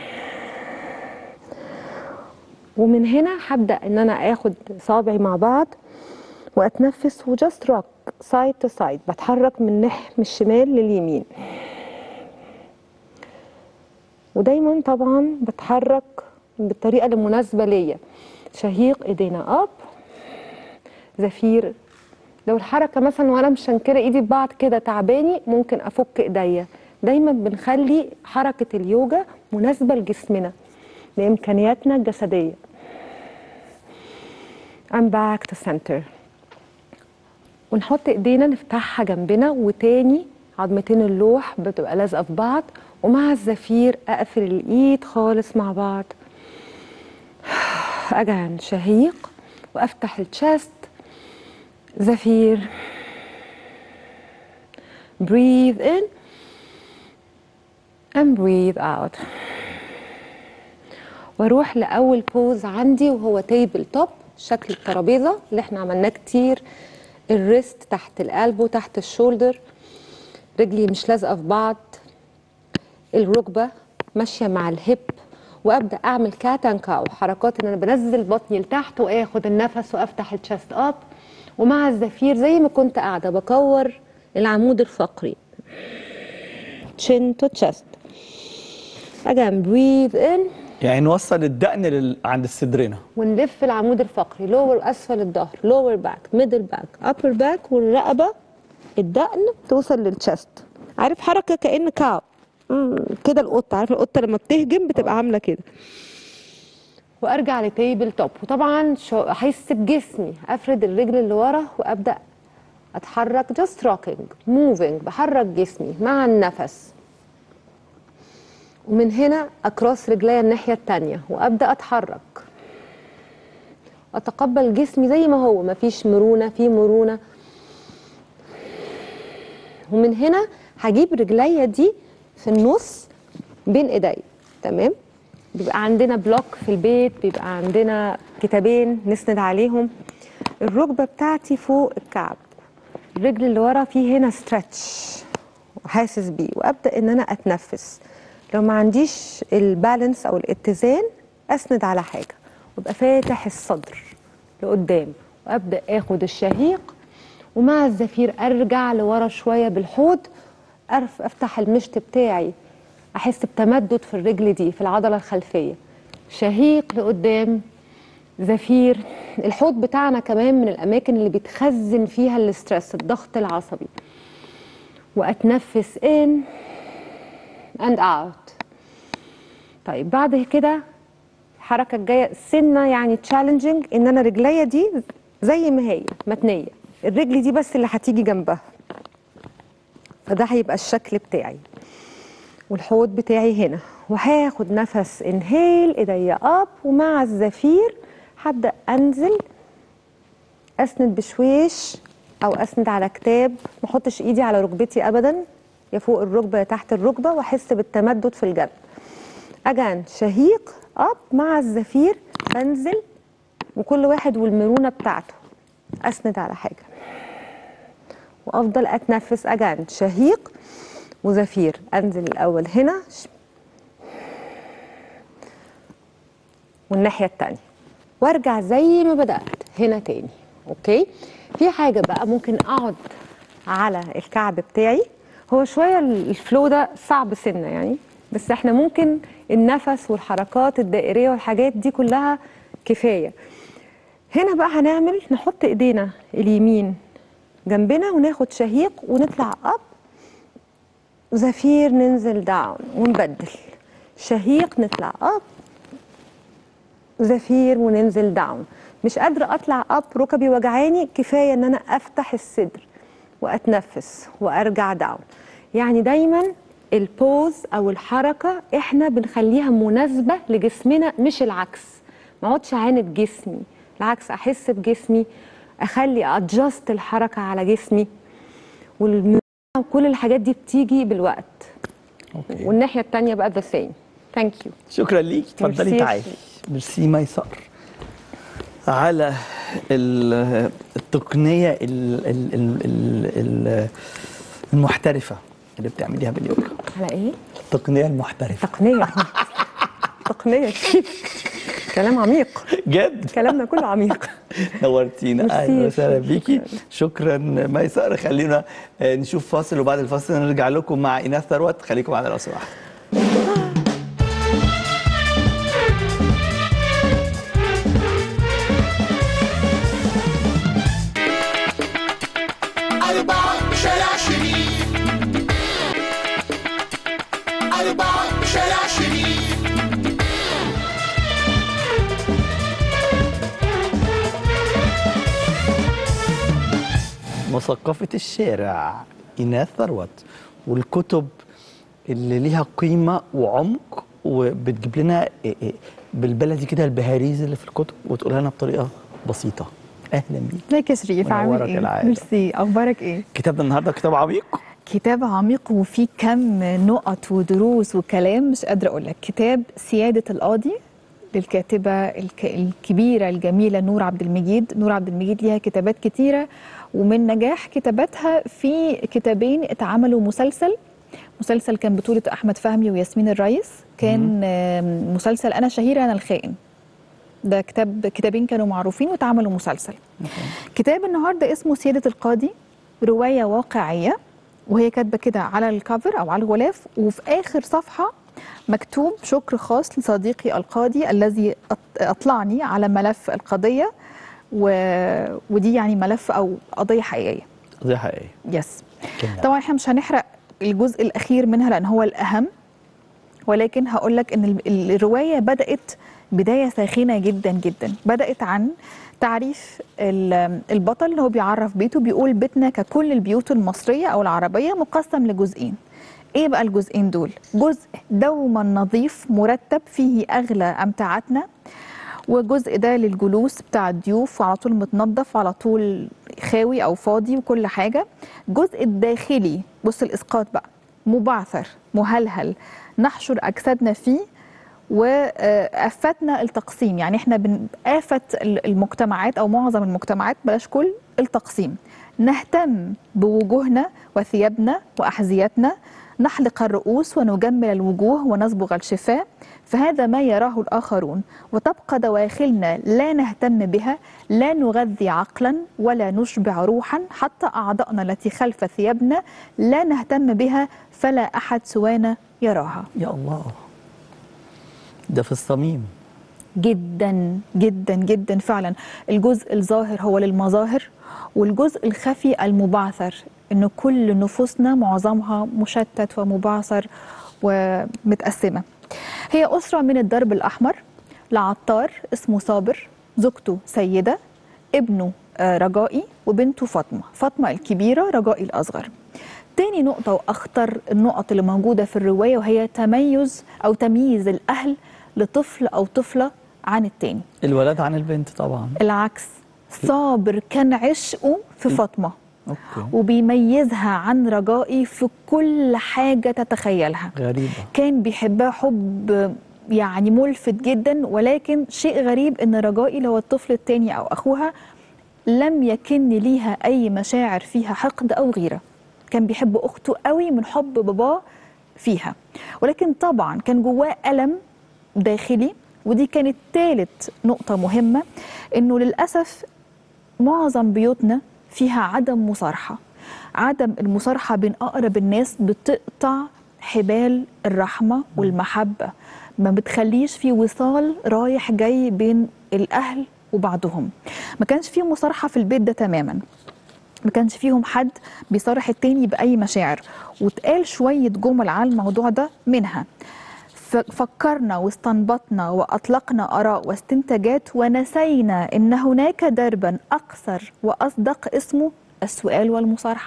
[SPEAKER 6] ومن هنا هبدا ان انا اخد صابعي مع بعض واتنفس وجاست روك سايد تو سايد بتحرك من نح من الشمال لليمين ودايما طبعا بتحرك بالطريقه المناسبه ليا شهيق ايدينا اب زفير لو الحركه مثلا وانا مشنكره ايدي ببعض كده تعباني ممكن افك ايديا دايما بنخلي حركه اليوجا مناسبه لجسمنا لامكانياتنا الجسديه I'm back to center ونحط ايدينا نفتحها جنبنا وتاني عظمتين اللوح بتبقى لازقه في بعض ومع الزفير اقفل الايد خالص مع بعض اجعل شهيق وافتح الشست زفير breathe in and breathe out واروح لاول بوز عندي وهو تيبل توب شكل الترابيزه اللي احنا عملناه كتير الريست تحت القلب تحت الشولدر رجلي مش لازقه في بعض الركبه ماشيه مع الهيب وابدا اعمل كاتان كاو حركات ان انا بنزل بطني لتحت واخد النفس وافتح الشست اب ومع الزفير زي ما كنت قاعده بكور العمود الفقري chin to chest again breathe in
[SPEAKER 1] يعني نوصل الدقن لل... عند صدرنا
[SPEAKER 6] ونلف العمود الفقري لور اسفل الظهر لور باك ميدل باك ابر باك والرقبه الدقن توصل للتشست
[SPEAKER 8] عارف حركه كأن كعب مم، كده القطه عارف القطه لما بتهجم بتبقى عامله كده
[SPEAKER 6] وارجع لتيبل توب وطبعا شو- احس بجسمي افرد الرجل اللي ورا وابدا اتحرك جاست روكينج موفينج بحرك جسمي مع النفس ومن هنا اكروس رجليا الناحيه التانية وابدا اتحرك اتقبل جسمي زي ما هو مفيش مرونه في مرونه ومن هنا هجيب رجليا دي في النص بين ايدي تمام بيبقى عندنا بلوك في البيت بيبقى عندنا كتابين نسند عليهم الركبه بتاعتي فوق الكعب الرجل اللي ورا فيه هنا ستريتش وحاسس بيه وابدا ان انا اتنفس لو ما عنديش البالانس او الاتزان اسند على حاجه وابقى فاتح الصدر لقدام وابدا اخد الشهيق ومع الزفير ارجع لورا شويه بالحوض أرف افتح المشط بتاعي احس بتمدد في الرجل دي في العضله الخلفيه شهيق لقدام زفير الحوض بتاعنا كمان من الاماكن اللي بتخزن فيها الاسترس الضغط العصبي واتنفس ان اند اوت طيب بعد كده الحركه الجايه سنه يعني تشالنجينج ان انا رجليا دي زي ما هي متنيه الرجل دي بس اللي هتيجي جنبها فده هيبقى الشكل بتاعي والحوض بتاعي هنا وهاخد نفس انهيل ايديا اب ومع الزفير هبدا انزل اسند بشويش او اسند على كتاب ما احطش ايدي على ركبتي ابدا يا فوق الركبه يا تحت الركبه واحس بالتمدد في الجنب اجان شهيق اب مع الزفير بنزل وكل واحد والمرونه بتاعته اسند على حاجه وافضل اتنفس اجان شهيق وزفير انزل الاول هنا ش- والناحيه التانية وارجع زي ما بدات هنا تاني اوكي في حاجه بقى ممكن اقعد على الكعب بتاعي هو شويه الفلو ده صعب سنه يعني بس احنا ممكن النفس والحركات الدائريه والحاجات دي كلها كفايه هنا بقى هنعمل نحط ايدينا اليمين جنبنا وناخد شهيق ونطلع اب زفير ننزل داون ونبدل شهيق نطلع اب زفير وننزل داون مش قادرة أطلع أب ركبي وجعاني كفاية إن أنا أفتح الصدر وأتنفس وأرجع داون يعني دايما البوز أو الحركة إحنا بنخليها مناسبة لجسمنا مش العكس ما اقعدش أعاند جسمي العكس أحس بجسمي أخلي أدجست الحركة على جسمي والم... وكل الحاجات دي بتيجي بالوقت
[SPEAKER 1] أوكي.
[SPEAKER 6] والناحية التانية بقى ذا سيم ثانك يو
[SPEAKER 1] شكرا ليك اتفضلي
[SPEAKER 6] ميرسي يا
[SPEAKER 1] تعالي
[SPEAKER 6] شيخ.
[SPEAKER 1] ميرسي ميسر على ال- التقنيه ال- ال- ال- ال- ال- المحترفه اللي بتعمليها باليوجا
[SPEAKER 6] على إيه؟
[SPEAKER 1] التقنيه المحترفه
[SPEAKER 6] تقنية تقنية كلام عميق
[SPEAKER 1] جد
[SPEAKER 6] كلامنا كله عميق
[SPEAKER 1] نورتينا
[SPEAKER 6] ميرسي
[SPEAKER 1] اهلا
[SPEAKER 6] يا
[SPEAKER 1] وسهلا
[SPEAKER 6] شيخ.
[SPEAKER 1] بيكي شكرا ميسر خلينا آه، نشوف فاصل وبعد الفاصل نرجع لكم مع ايناس ثروت خليكم معنا لو سمحت
[SPEAKER 2] أربعة شارع شريف أربعة شارع شريف
[SPEAKER 1] مثقفة الشارع إيناس ثروت والكتب اللي ليها قيمة وعمق وبتجيب لنا إيه إيه بالبلدي كده البهاريز اللي في الكتب وتقولها لنا بطريقة بسيطة أهلا بيك
[SPEAKER 7] ازيك يا شريف عامل
[SPEAKER 1] منورك
[SPEAKER 7] ايه؟
[SPEAKER 1] العادة.
[SPEAKER 7] ميرسي اخبارك ايه؟
[SPEAKER 1] كتابنا النهاردة كتاب عميق
[SPEAKER 7] كتاب عميق وفيه كم نقط ودروس وكلام مش قادره اقول لك كتاب سياده القاضي للكاتبه الك... الكبيره الجميله نور عبد المجيد نور عبد المجيد ليها كتابات كتيره ومن نجاح كتاباتها في كتابين اتعملوا مسلسل مسلسل كان بطولة أحمد فهمي وياسمين الريس كان آم، مسلسل أنا شهيرة أنا الخائن ده كتاب كتابين كانوا معروفين واتعملوا مسلسل كتاب النهارده اسمه سيادة القاضي رواية واقعية وهي كاتبة كده على الكفر أو على الغلاف وفي آخر صفحة مكتوب شكر خاص لصديقي القاضي الذي أط- أطلعني على ملف القضية و... ودي يعني ملف أو قضية حقيقية
[SPEAKER 1] دي حقيقية
[SPEAKER 7] يس
[SPEAKER 1] كنا.
[SPEAKER 7] طبعا احنا مش هنحرق الجزء الاخير منها لان هو الاهم ولكن هقول لك ان ال- الروايه بدات بدايه ساخنه جدا جدا بدات عن تعريف ال- البطل اللي هو بيعرف بيته بيقول بيتنا ككل البيوت المصريه او العربيه مقسم لجزئين ايه بقى الجزئين دول جزء دوما نظيف مرتب فيه اغلى امتعتنا وجزء ده للجلوس بتاع الضيوف وعلى طول متنظف وعلى طول خاوي او فاضي وكل حاجه الجزء الداخلي بص الاسقاط بقى مبعثر مهلهل نحشر اجسادنا فيه وآفتنا التقسيم يعني احنا بنآفت المجتمعات او معظم المجتمعات بلاش كل التقسيم نهتم بوجوهنا وثيابنا واحذيتنا نحلق الرؤوس ونجمل الوجوه ونصبغ الشفاه فهذا ما يراه الآخرون وتبقى دواخلنا لا نهتم بها لا نغذي عقلا ولا نشبع روحا حتى أعضائنا التي خلف ثيابنا لا نهتم بها فلا أحد سوانا يراها
[SPEAKER 1] يا الله ده في الصميم
[SPEAKER 7] جدا جدا جدا فعلا الجزء الظاهر هو للمظاهر والجزء الخفي المبعثر ان كل نفوسنا معظمها مشتت ومبعثر ومتقسمه هي اسره من الدرب الاحمر لعطار اسمه صابر زوجته سيده ابنه آه، رجائي وبنته فاطمه فاطمه الكبيره رجائي الاصغر تاني نقطة وأخطر النقط اللي موجودة في الرواية وهي تميز أو تمييز الأهل لطفل أو طفلة عن التاني
[SPEAKER 1] الولد عن البنت طبعا
[SPEAKER 7] العكس صابر كان عشقه في فاطمة
[SPEAKER 1] اوكي
[SPEAKER 7] وبيميزها عن رجائي في كل حاجة تتخيلها
[SPEAKER 1] غريبه
[SPEAKER 7] كان بيحبها حب يعني ملفت جدا ولكن شيء غريب ان رجائي اللي هو الطفل التاني او اخوها لم يكن ليها اي مشاعر فيها حقد او غيره كان بيحب اخته قوي من حب باباه فيها ولكن طبعا كان جواه الم داخلي ودي كانت ثالث نقطة مهمة انه للأسف معظم بيوتنا فيها عدم مصارحة عدم المصارحة بين أقرب الناس بتقطع حبال الرحمة والمحبة ما بتخليش في وصال رايح جاي بين الأهل وبعضهم ما كانش في مصارحة في البيت ده تماما ما كانش فيهم حد بيصارح التاني بأي مشاعر واتقال شوية جمل على الموضوع ده منها ف- فكرنا واستنبطنا وأطلقنا آراء واستنتاجات ونسينا إن هناك دربا أقصر وأصدق اسمه السؤال والمصارحة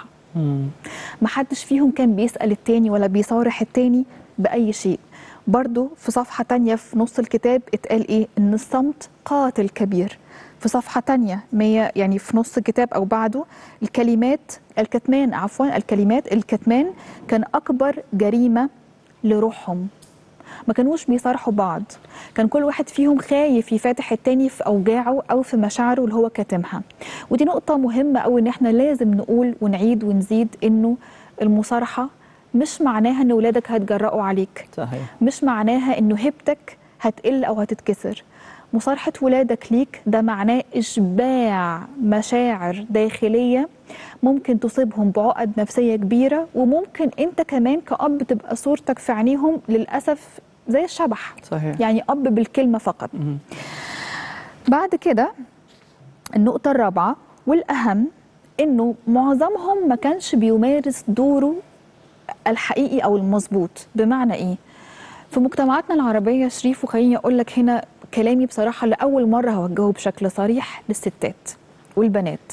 [SPEAKER 7] محدش فيهم كان بيسأل التاني ولا بيصارح التاني بأي شيء برضو في صفحة تانية في نص الكتاب اتقال ايه ان الصمت قاتل كبير في صفحة تانية مية يعني في نص الكتاب أو بعده الكلمات الكتمان عفوا الكلمات الكتمان كان أكبر جريمة لروحهم ما كانوش بيصارحوا بعض كان كل واحد فيهم خايف يفاتح التاني في أوجاعه أو في مشاعره اللي هو كاتمها ودي نقطة مهمة أوي إن إحنا لازم نقول ونعيد ونزيد إنه المصارحة مش معناها إن ولادك هيتجرأوا عليك
[SPEAKER 1] صحيح
[SPEAKER 7] مش معناها انه هيبتك هتقل او هتتكسر مصارحة ولادك ليك ده معناه إشباع مشاعر داخلية ممكن تصيبهم بعقد نفسية كبيرة وممكن أنت كمان كأب تبقى صورتك في عينيهم للأسف زي الشبح
[SPEAKER 1] صحيح
[SPEAKER 7] يعني أب بالكلمة فقط
[SPEAKER 1] مم.
[SPEAKER 7] بعد كده النقطة الرابعة والأهم إنه معظمهم ما كانش بيمارس دوره الحقيقي أو المظبوط بمعنى إيه؟ في مجتمعاتنا العربية يا شريف وخليني أقول لك هنا كلامي بصراحة لأول مرة هوجهه بشكل صريح للستات والبنات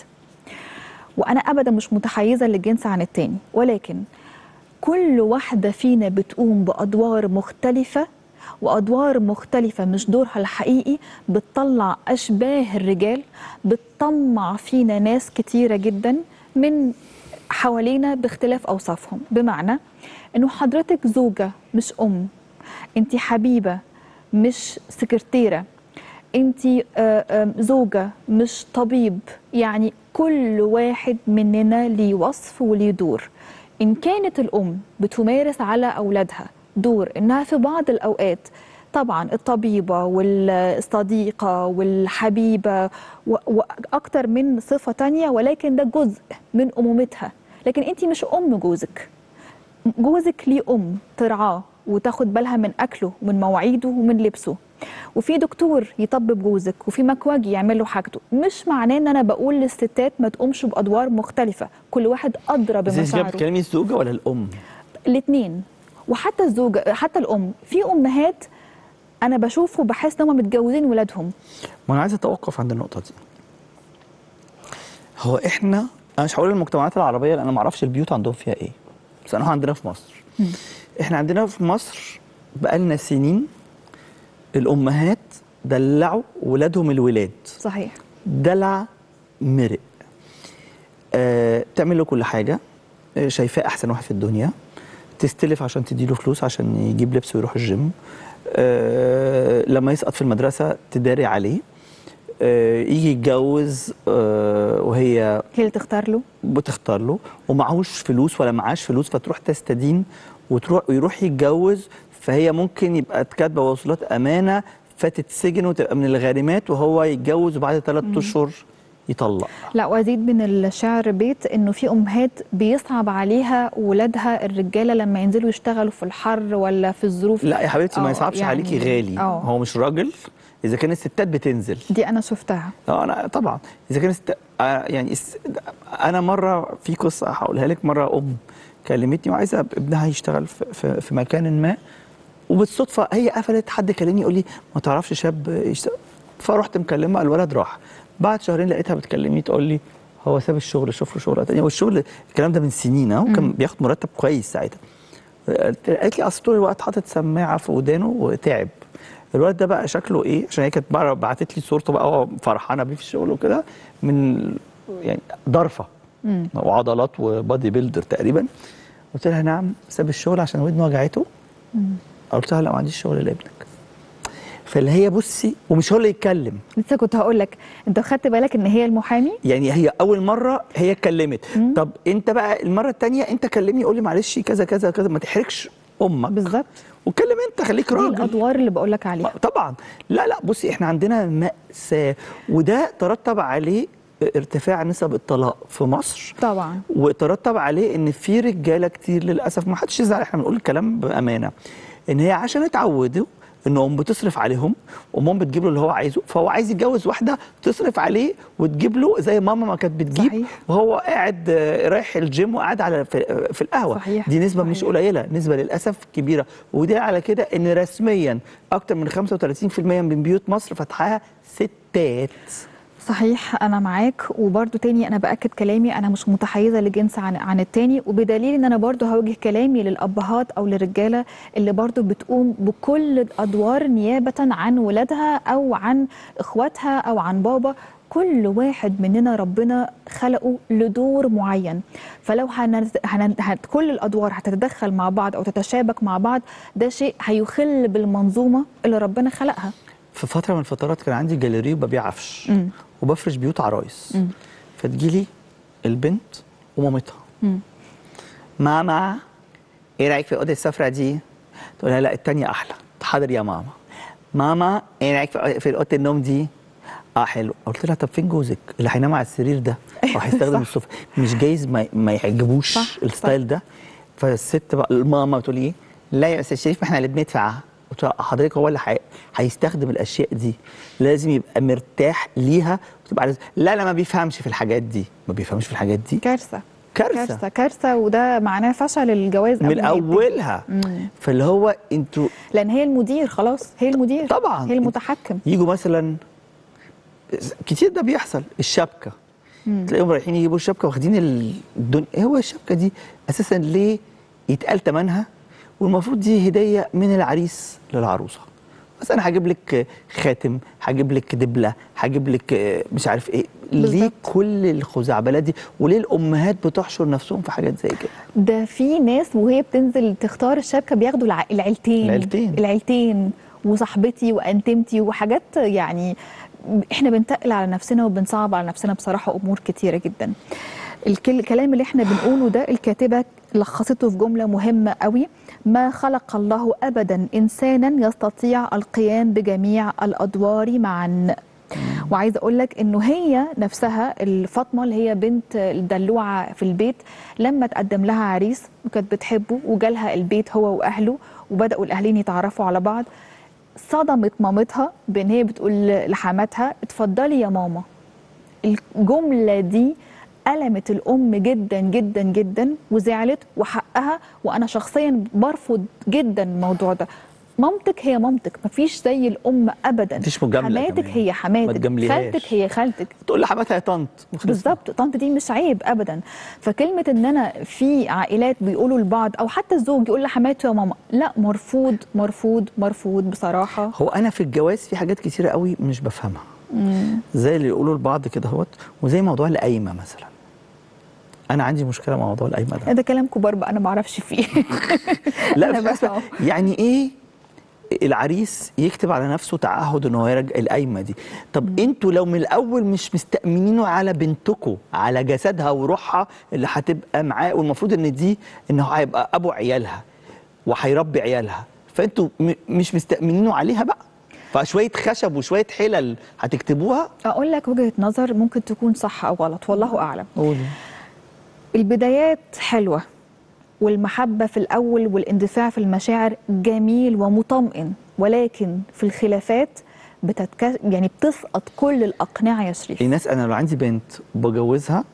[SPEAKER 7] وأنا أبدا مش متحيزة للجنس عن التاني ولكن كل واحدة فينا بتقوم بأدوار مختلفة وأدوار مختلفة مش دورها الحقيقي بتطلع أشباه الرجال بتطمع فينا ناس كتيرة جدا من حوالينا باختلاف أوصافهم بمعنى إنه حضرتك زوجة مش أم أنت حبيبة مش سكرتيرة أنت زوجة مش طبيب يعني كل واحد مننا ليه وصف وليه دور إن كانت الأم بتمارس على أولادها دور إنها في بعض الأوقات طبعا الطبيبة والصديقة والحبيبة و- وأكتر من صفة تانية ولكن ده جزء من أمومتها لكن أنت مش أم جوزك جوزك ليه أم ترعاه وتاخد بالها من أكله ومن مواعيده ومن لبسه وفي دكتور يطبب جوزك وفي مكواجي يعمل له حاجته مش معناه ان انا بقول للستات ما تقومش بادوار مختلفه كل واحد ادرى
[SPEAKER 1] بس انت كده
[SPEAKER 7] بمشاعره
[SPEAKER 1] بتتكلمي الزوجه ولا الام؟
[SPEAKER 7] الاثنين وحتى الزوجه حتى الام في امهات انا بشوف وبحس ان هم متجوزين ولادهم
[SPEAKER 1] ما انا عايز اتوقف عند النقطه دي هو احنا انا مش هقول المجتمعات العربيه لان انا ما اعرفش البيوت عندهم فيها ايه بس انا عندنا في مصر احنا عندنا في مصر بقالنا سنين الامهات دلعوا ولادهم الولاد
[SPEAKER 7] صحيح
[SPEAKER 1] دلع مرق آه، تعمل له كل حاجه آه، شايفاه احسن واحد في الدنيا تستلف عشان تديله فلوس عشان يجيب لبس ويروح الجيم آه، لما يسقط في المدرسه تداري عليه آه، يجي يتجوز آه، وهي
[SPEAKER 7] هي اللي تختار له
[SPEAKER 1] بتختار له ومعهوش فلوس ولا معاش فلوس فتروح تستدين وتروح ويروح يتجوز فهي ممكن يبقى كاتبه وصولات امانه فتتسجن وتبقى من الغارمات وهو يتجوز وبعد ثلاث اشهر يطلق
[SPEAKER 7] لا وازيد من الشعر بيت انه في امهات بيصعب عليها ولادها الرجاله لما ينزلوا يشتغلوا في الحر ولا في الظروف
[SPEAKER 1] لا يا حبيبتي ما
[SPEAKER 7] آه،
[SPEAKER 1] يصعبش
[SPEAKER 7] يعني-
[SPEAKER 1] عليكي غالي
[SPEAKER 7] آه.
[SPEAKER 1] هو مش راجل اذا كان الستات بتنزل
[SPEAKER 7] دي انا شفتها
[SPEAKER 1] اه انا طبعا اذا كان الست... آه، يعني الس- انا مره في قصه هقولها لك مره ام كلمتني وعايزه ابنها يشتغل في, في, في مكان ما وبالصدفه هي قفلت حد كلمني يقول لي ما تعرفش شاب يشتغل فرحت مكلمه الولد راح بعد شهرين لقيتها بتكلمني تقول لي هو ساب الشغل شوف له شغله تانية والشغل الكلام ده من سنين اهو كان بياخد مرتب كويس ساعتها قالت لي اصل طول الوقت حاطط سماعه في ودانه وتعب الولد ده بقى شكله ايه عشان هي كانت بقى بعتت لي صورته بقى هو فرحانه بيه في الشغل وكده من يعني ضرفه وعضلات وبادي بيلدر تقريبا قلت لها نعم ساب الشغل عشان ودنه وجعته قلت لها لا ما عنديش شغل لابنك فاللي هي بصي ومش هو اللي يتكلم
[SPEAKER 7] لسه كنت هقول لك انت خدت بالك ان هي المحامي
[SPEAKER 1] يعني هي اول مره هي اتكلمت طب انت بقى المره الثانيه انت كلمني قول لي معلش كذا كذا كذا ما تحرجش امك
[SPEAKER 7] بالظبط
[SPEAKER 1] واتكلم انت خليك
[SPEAKER 7] دي
[SPEAKER 1] راجل
[SPEAKER 7] الادوار اللي بقول لك عليها
[SPEAKER 1] طبعا لا لا بصي احنا عندنا مأساة وده ترتب عليه ارتفاع نسب الطلاق في مصر
[SPEAKER 7] طبعا
[SPEAKER 1] وترتب عليه ان في رجاله كتير للاسف ما حدش يزعل احنا بنقول الكلام بامانه ان هي عشان اتعودوا ان ام بتصرف عليهم وام بتجيب له اللي هو عايزه فهو عايز يتجوز واحده تصرف عليه وتجيب له زي ماما ما كانت بتجيب
[SPEAKER 7] صحيح.
[SPEAKER 1] وهو قاعد آه، رايح الجيم وقاعد على في, في القهوه
[SPEAKER 7] صحيح.
[SPEAKER 1] دي نسبه مش
[SPEAKER 7] صحيح.
[SPEAKER 1] قليله نسبه للاسف كبيره ودي على كده ان رسميا اكتر من 35% من بيوت مصر فتحها ستات
[SPEAKER 7] صحيح انا معاك وبرده تاني انا باكد كلامي انا مش متحيزه لجنس عن عن التاني وبدليل ان انا برده هوجه كلامي للابهات او للرجاله اللي برده بتقوم بكل الادوار نيابه عن ولادها او عن اخواتها او عن بابا كل واحد مننا ربنا خلقه لدور معين فلو هن... هن... هن... كل الادوار هتتدخل مع بعض او تتشابك مع بعض ده شيء هيخل بالمنظومه اللي ربنا خلقها
[SPEAKER 1] في فتره من الفترات كان عندي جاليري وببيع عفش
[SPEAKER 7] مم.
[SPEAKER 1] وبفرش بيوت عرايس فتجيلي البنت ومامتها ماما ايه رايك في الاوضه الصفراء دي تقول لها لا التانية احلى حاضر يا ماما ماما ايه رايك في في اوضه النوم دي اه حلو قلت لها طب فين جوزك اللي هينام على السرير ده او هيستخدم
[SPEAKER 7] صح.
[SPEAKER 1] السفره مش جايز ما, ما يعجبوش
[SPEAKER 7] صح،
[SPEAKER 1] الستايل ده فالست بقى الماما بتقول ايه لا يا استاذ شريف ما احنا اللي بندفع قلت لها حضرتك هو اللي حي... هيستخدم الاشياء دي لازم يبقى مرتاح ليها وتبقى عايز... لا لا ما بيفهمش في الحاجات دي ما بيفهمش في الحاجات دي
[SPEAKER 7] كارثه
[SPEAKER 1] كارثه
[SPEAKER 7] كارثه كارثه وده معناه فشل الجواز
[SPEAKER 1] من
[SPEAKER 7] قبل ما يبتدي.
[SPEAKER 1] اولها فاللي هو انتوا
[SPEAKER 7] لان هي المدير خلاص هي المدير
[SPEAKER 1] طبعاً.
[SPEAKER 7] هي المتحكم
[SPEAKER 1] يجوا مثلا كتير ده بيحصل الشبكه تلاقيهم رايحين يجيبوا الشبكه واخدين الدنيا هو الشبكه دي اساسا ليه يتقال ثمنها والمفروض دي هديه من العريس للعروسه بس انا هجيب لك خاتم هجيب لك دبله هجيب لك مش عارف ايه ليه
[SPEAKER 7] بالظبط.
[SPEAKER 1] كل الخزعبلات دي وليه الامهات بتحشر نفسهم في حاجات زي كده
[SPEAKER 7] ده في ناس وهي بتنزل تختار الشبكه بياخدوا الع... العيلتين
[SPEAKER 1] العيلتين.
[SPEAKER 7] العيلتين وصاحبتي وانتمتي وحاجات يعني احنا بنتقل على نفسنا وبنصعب على نفسنا بصراحه امور كتيره جدا الكل- الكلام اللي احنا بنقوله ده الكاتبه لخصته في جمله مهمه قوي ما خلق الله ابدا انسانا يستطيع القيام بجميع الادوار معا وعايزه اقول لك انه هي نفسها الفاطمه اللي هي بنت الدلوعه في البيت لما تقدم لها عريس وكانت بتحبه وجالها البيت هو واهله وبداوا الاهلين يتعرفوا على بعض صدمت مامتها بان هي بتقول لحماتها اتفضلي يا ماما الجمله دي ألمت الأم جدا جدا جدا وزعلت وحقها وأنا شخصيا برفض جدا الموضوع ده مامتك هي مامتك مفيش زي الأم أبدا
[SPEAKER 1] مفيش مجاملة
[SPEAKER 7] حماتك
[SPEAKER 1] كمان.
[SPEAKER 7] هي
[SPEAKER 1] ما
[SPEAKER 7] حماتك
[SPEAKER 1] تجامليهاش.
[SPEAKER 7] خالتك هي خالتك
[SPEAKER 1] تقول لحماتها يا طنط وخلصنا.
[SPEAKER 7] بالظبط طنط دي مش عيب ابدا فكلمه ان انا في عائلات بيقولوا لبعض او حتى الزوج يقول لحماته يا ماما لا مرفوض مرفوض مرفوض بصراحه
[SPEAKER 1] هو انا في الجواز في حاجات كتيره قوي مش بفهمها زي اللي يقولوا لبعض كده اهوت وزي موضوع القايمه مثلا انا عندي مشكله مع موضوع القايمه ده
[SPEAKER 7] ده كلام كبار بقى انا ما اعرفش فيه
[SPEAKER 1] لا
[SPEAKER 7] أنا
[SPEAKER 1] في حسب
[SPEAKER 7] بفهم.
[SPEAKER 1] يعني ايه العريس يكتب على نفسه تعهد ان هو يرجع القايمه دي طب انتوا لو من الاول مش مستأمنينه على بنتكم على جسدها وروحها اللي هتبقى معاه والمفروض ان دي ان هو هيبقى ابو عيالها وهيربي عيالها فانتوا م- مش مستأمنينه عليها بقى فشويه خشب وشويه حلل هتكتبوها
[SPEAKER 7] اقول لك وجهه نظر ممكن تكون صح او غلط والله اعلم
[SPEAKER 1] قولي
[SPEAKER 7] البدايات حلوه والمحبه في الاول والاندفاع في المشاعر جميل ومطمئن ولكن في الخلافات بتتك... يعني بتسقط كل الاقنعه يا شريف
[SPEAKER 1] الناس انا لو عندي بنت بجوزها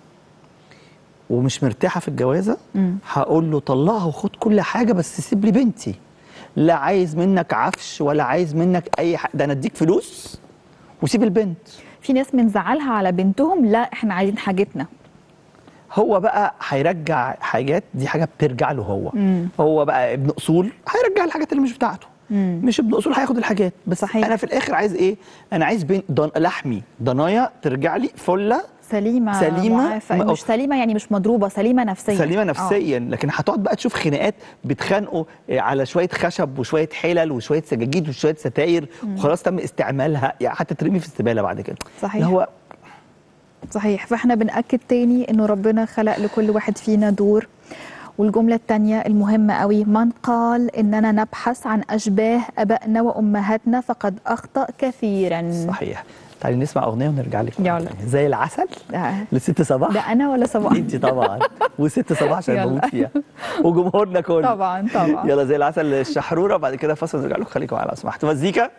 [SPEAKER 1] ومش مرتاحه في الجوازه هقول له طلقها وخد كل حاجه بس سيب لي بنتي لا عايز منك عفش ولا عايز منك اي حاجه ده انا اديك فلوس وسيب البنت
[SPEAKER 7] في ناس من زعلها على بنتهم لا احنا عايزين حاجتنا
[SPEAKER 1] هو بقى هيرجع حاجات دي حاجه بترجع له هو هو بقى ابن اصول هيرجع الحاجات اللي مش بتاعته مش ابن اصول هياخد الحاجات بس
[SPEAKER 7] صحيح.
[SPEAKER 1] انا في الاخر عايز ايه انا عايز بنت ضن... لحمي ضنايا ترجع لي فله
[SPEAKER 7] سليمه
[SPEAKER 1] سليمة،
[SPEAKER 7] معافى
[SPEAKER 1] ما-
[SPEAKER 7] مش سليمه يعني مش مضروبه سليمه نفسيا
[SPEAKER 1] سليمه
[SPEAKER 7] آه.
[SPEAKER 1] نفسيا لكن هتقعد بقى تشوف خناقات بيتخانقوا على شويه خشب وشويه حلل وشويه سجاجيد وشويه ستاير وخلاص تم استعمالها يعني هتترمي في الزباله بعد كده
[SPEAKER 7] صحيح.
[SPEAKER 1] اللي هو
[SPEAKER 7] صحيح فاحنا بنأكد تاني انه ربنا خلق لكل واحد فينا دور والجملة التانية المهمة قوي من قال إننا نبحث عن أشباه أبائنا وأمهاتنا فقد أخطأ كثيرا
[SPEAKER 1] صحيح تعالي نسمع اغنيه ونرجع لك مرة
[SPEAKER 7] يلا.
[SPEAKER 1] تانية. زي العسل
[SPEAKER 7] ده,
[SPEAKER 1] لست صباح
[SPEAKER 7] ده أنا ولا صباح
[SPEAKER 1] انت طبعا وست صباح عشان
[SPEAKER 7] يلا.
[SPEAKER 1] بموت فيها وجمهورنا كله
[SPEAKER 7] طبعا طبعا
[SPEAKER 1] يلا زي العسل الشحروره بعد كده فاصل نرجع لكم خليكم على لو سمحتوا مزيكا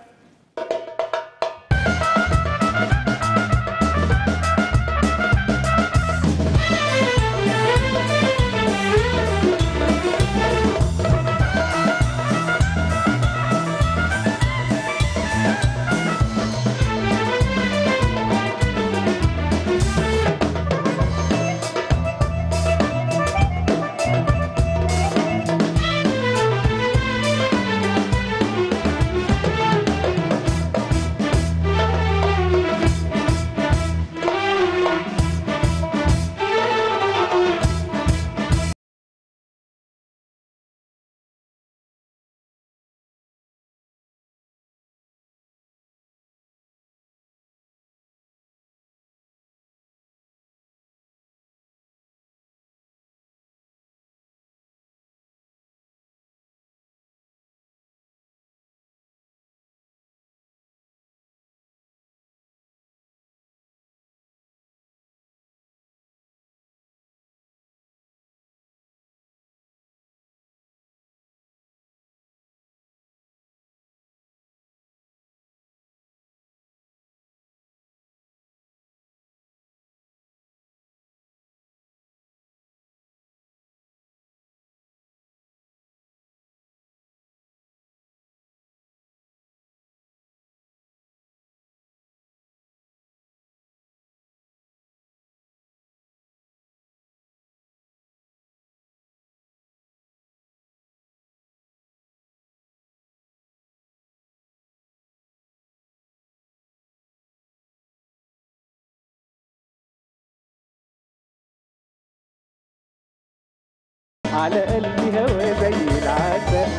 [SPEAKER 4] على قلبي هوا زي العسل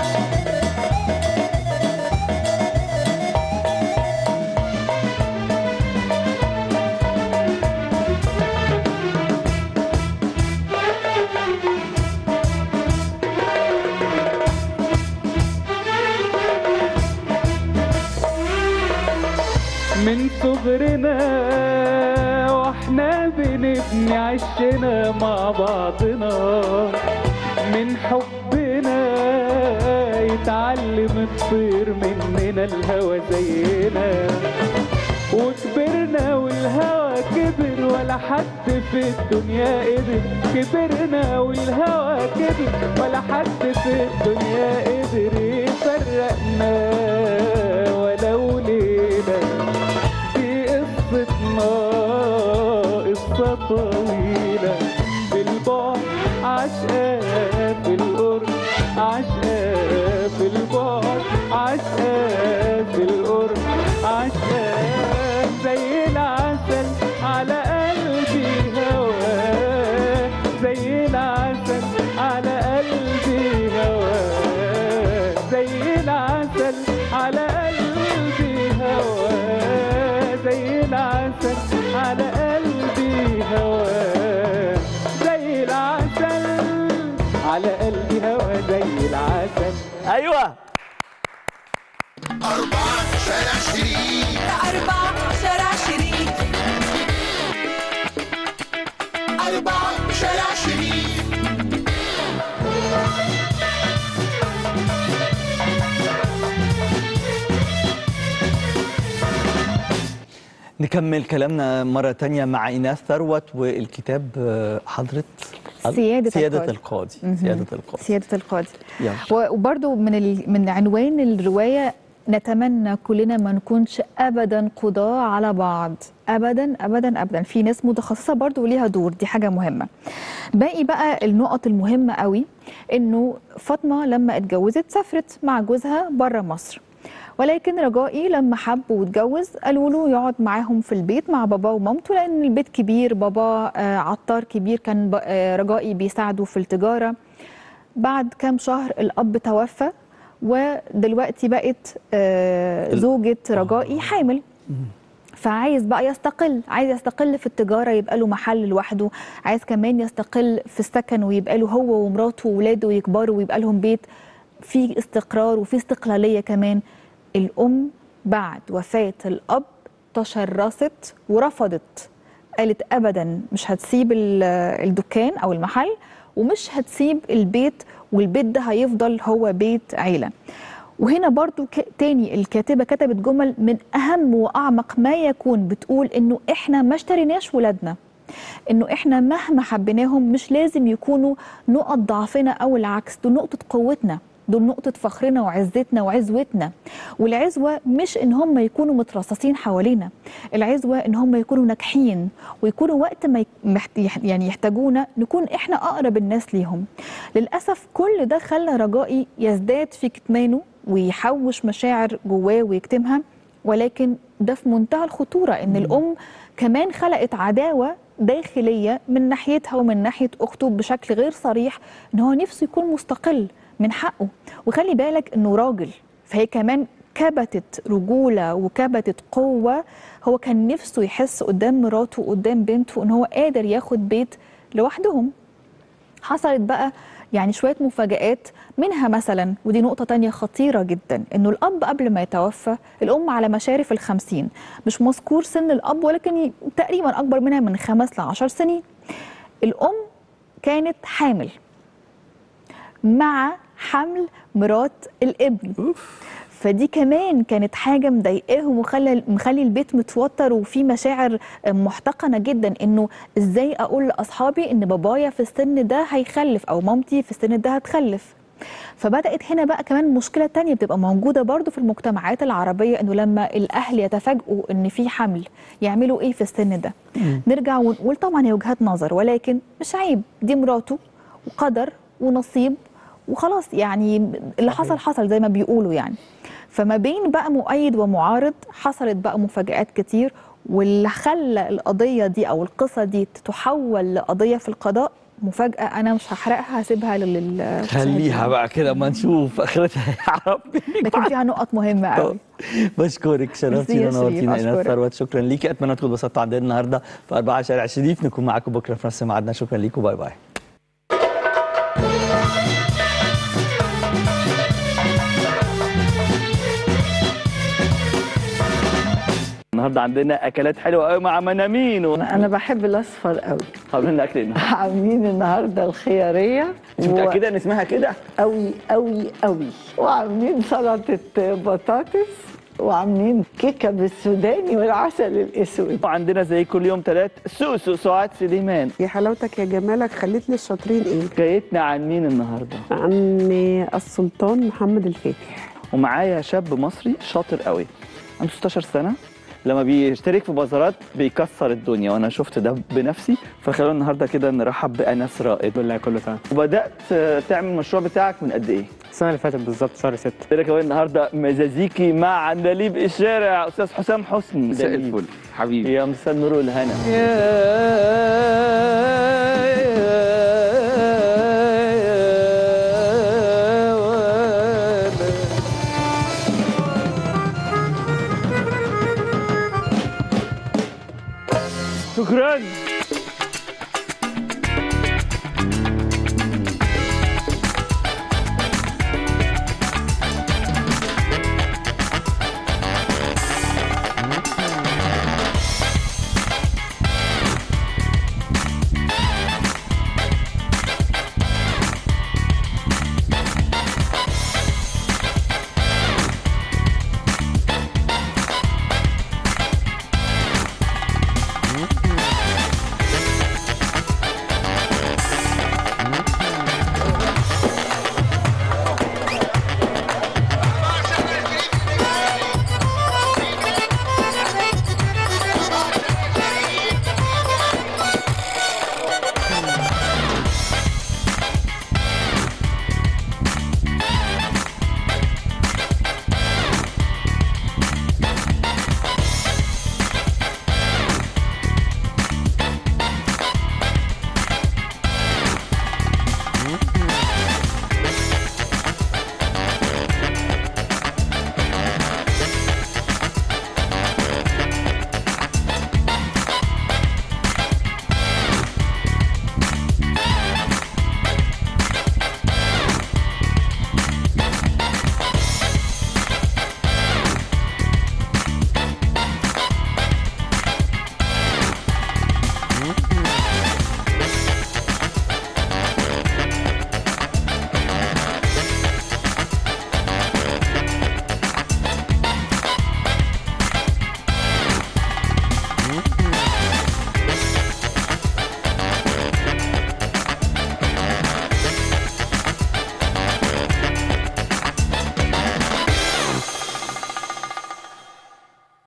[SPEAKER 4] من صغرنا واحنا بنبني عشنا مع بعضنا من حبنا يتعلم الطير مننا الهوى زينا وكبرنا والهوى كبر ولا حد في الدنيا قدر كبرنا والهوى كبر ولا حد في الدنيا قدر يفرقنا ولو ليلة دي قصتنا قصة طويلة في البعد عشقة في القرب عشقة في البعد عشقة في القرب عشقة زي العسل على قلبي هواه زي العسل على قلبي هواه زي العسل على قلبي هواه زي العسل على قلبي هواه زي العسل على قلبي هوا زي العسل
[SPEAKER 1] ايوه
[SPEAKER 2] أربعة شارع شريك
[SPEAKER 3] أربعة شارع شريك
[SPEAKER 2] أربعة شارع شريك
[SPEAKER 1] نكمل كلامنا مرة تانية مع إيناس ثروت والكتاب آه، حضرة
[SPEAKER 7] سيادة
[SPEAKER 1] سيادة
[SPEAKER 7] القاضي.
[SPEAKER 1] القاضي
[SPEAKER 7] مهم.
[SPEAKER 1] سيادة القاضي
[SPEAKER 7] سيادة القاضي
[SPEAKER 1] يلا.
[SPEAKER 7] و- وبرضو من ال... من عنوان الرواية نتمنى كلنا ما نكونش ابدا قضاة على بعض ابدا ابدا ابدا في ناس متخصصة برضو وليها دور دي حاجة مهمة باقي بقى النقط المهمة قوي انه فاطمة لما اتجوزت سافرت مع جوزها بره مصر ولكن رجائي لما حب واتجوز قالوا له يقعد معاهم في البيت مع بابا ومامته لان البيت كبير بابا آه، عطار كبير كان ب- آه، رجائي بيساعده في التجاره بعد كام شهر الاب توفى ودلوقتي بقت آه،
[SPEAKER 1] ال-
[SPEAKER 7] زوجة رجائي حامل فعايز بقى يستقل عايز يستقل في التجارة يبقى له محل لوحده عايز كمان يستقل في السكن ويبقى له هو ومراته وولاده يكبروا ويبقى لهم بيت فيه استقرار وفيه استقلالية كمان الأم بعد وفاة الأب تشرست ورفضت قالت أبدا مش هتسيب ال- الدكان أو المحل ومش هتسيب البيت والبيت ده هيفضل هو بيت عيلة وهنا برضو ك- تاني الكاتبة كتبت جمل من أهم وأعمق ما يكون بتقول إنه إحنا ما اشتريناش ولادنا إنه إحنا مهما حبيناهم مش لازم يكونوا نقط ضعفنا أو العكس دول نقطة قوتنا دول نقطة فخرنا وعزتنا وعزوتنا والعزوة مش إن هم يكونوا مترصصين حوالينا العزوة إن هم يكونوا ناجحين ويكونوا وقت ما يك- محت- يح- يعني يحتاجونا نكون إحنا أقرب الناس ليهم للأسف كل ده خلى رجائي يزداد في كتمانه ويحوش مشاعر جواه ويكتمها ولكن ده في منتهى الخطورة إن الأم كمان خلقت عداوة داخلية من ناحيتها ومن ناحية أخته بشكل غير صريح إن هو نفسه يكون مستقل من حقه وخلي بالك إنه راجل فهي كمان كبتت رجولة وكبتت قوة هو كان نفسه يحس قدام مراته وقدام بنته إن هو قادر ياخد بيت لوحدهم حصلت بقى يعني شوية مفاجآت منها مثلا ودي نقطة تانية خطيرة جدا انه الاب قبل ما يتوفى الام على مشارف الخمسين مش مذكور سن الاب ولكن ي- تقريبا اكبر منها من خمس لعشر سنين الام كانت حامل مع حمل مرات الابن فدي كمان كانت حاجه مضايقاهم وخلى مخلي البيت متوتر وفي مشاعر محتقنه جدا انه ازاي اقول لاصحابي ان بابايا في السن ده هيخلف او مامتي في السن ده هتخلف فبدات هنا بقى كمان مشكله تانية بتبقى موجوده برضو في المجتمعات العربيه انه لما الاهل يتفاجئوا ان في حمل يعملوا ايه في السن ده نرجع ونقول طبعا هي وجهات نظر ولكن مش عيب دي مراته وقدر ونصيب وخلاص يعني اللي حصل حصل زي ما بيقولوا يعني فما بين بقى مؤيد ومعارض حصلت بقى مفاجآت كتير واللي خلى القضية دي أو القصة دي تحول لقضية في القضاء مفاجأة أنا مش هحرقها هسيبها لل
[SPEAKER 1] خليها بقى كده ما نشوف اخرتها يا ربي
[SPEAKER 7] لكن فيها نقط مهمة قوي
[SPEAKER 1] بشكرك شرفتينا
[SPEAKER 7] ميرسي يا شريف،
[SPEAKER 1] ونورتينا ايناس
[SPEAKER 7] أشكرك.
[SPEAKER 1] ثروت شكرا ليكي اتمنى تكونوا اتبسطتوا عندنا النهارده في 4 شارع شريف نكون معاكم بكره في نفس ميعادنا شكرا ليكم باي باي النهارده عندنا اكلات حلوه قوي مع منامين و...
[SPEAKER 9] انا بحب الاصفر قوي
[SPEAKER 1] عاملين لنا اكل ايه النهارده؟
[SPEAKER 9] عاملين النهارده الخياريه
[SPEAKER 1] انت متاكده ان اسمها كده؟
[SPEAKER 9] قوي قوي قوي وعاملين سلطه بطاطس وعاملين كيكه بالسوداني والعسل الاسود
[SPEAKER 1] وعندنا زي كل يوم ثلاث سوسو سعاد سليمان
[SPEAKER 10] يا حلاوتك يا جمالك خليت لي الشاطرين ايه
[SPEAKER 1] حكايتنا عن مين النهارده
[SPEAKER 10] عن السلطان محمد الفاتح
[SPEAKER 1] ومعايا شاب مصري شاطر قوي عنده 16 سنه لما بيشترك في بازارات بيكسر الدنيا وانا شفت ده بنفسي فخلونا النهارده كده نرحب بانس رائد
[SPEAKER 11] بالله كله تمام
[SPEAKER 1] وبدات تعمل المشروع بتاعك من قد ايه؟
[SPEAKER 11] السنه اللي فاتت بالظبط شهر 6
[SPEAKER 1] لك كمان النهارده مزازيكي مع عندليب الشارع استاذ حسام حسني
[SPEAKER 12] مساء
[SPEAKER 1] دليب.
[SPEAKER 12] الفل حبيبي
[SPEAKER 1] يا مساء النور والهنا شكرا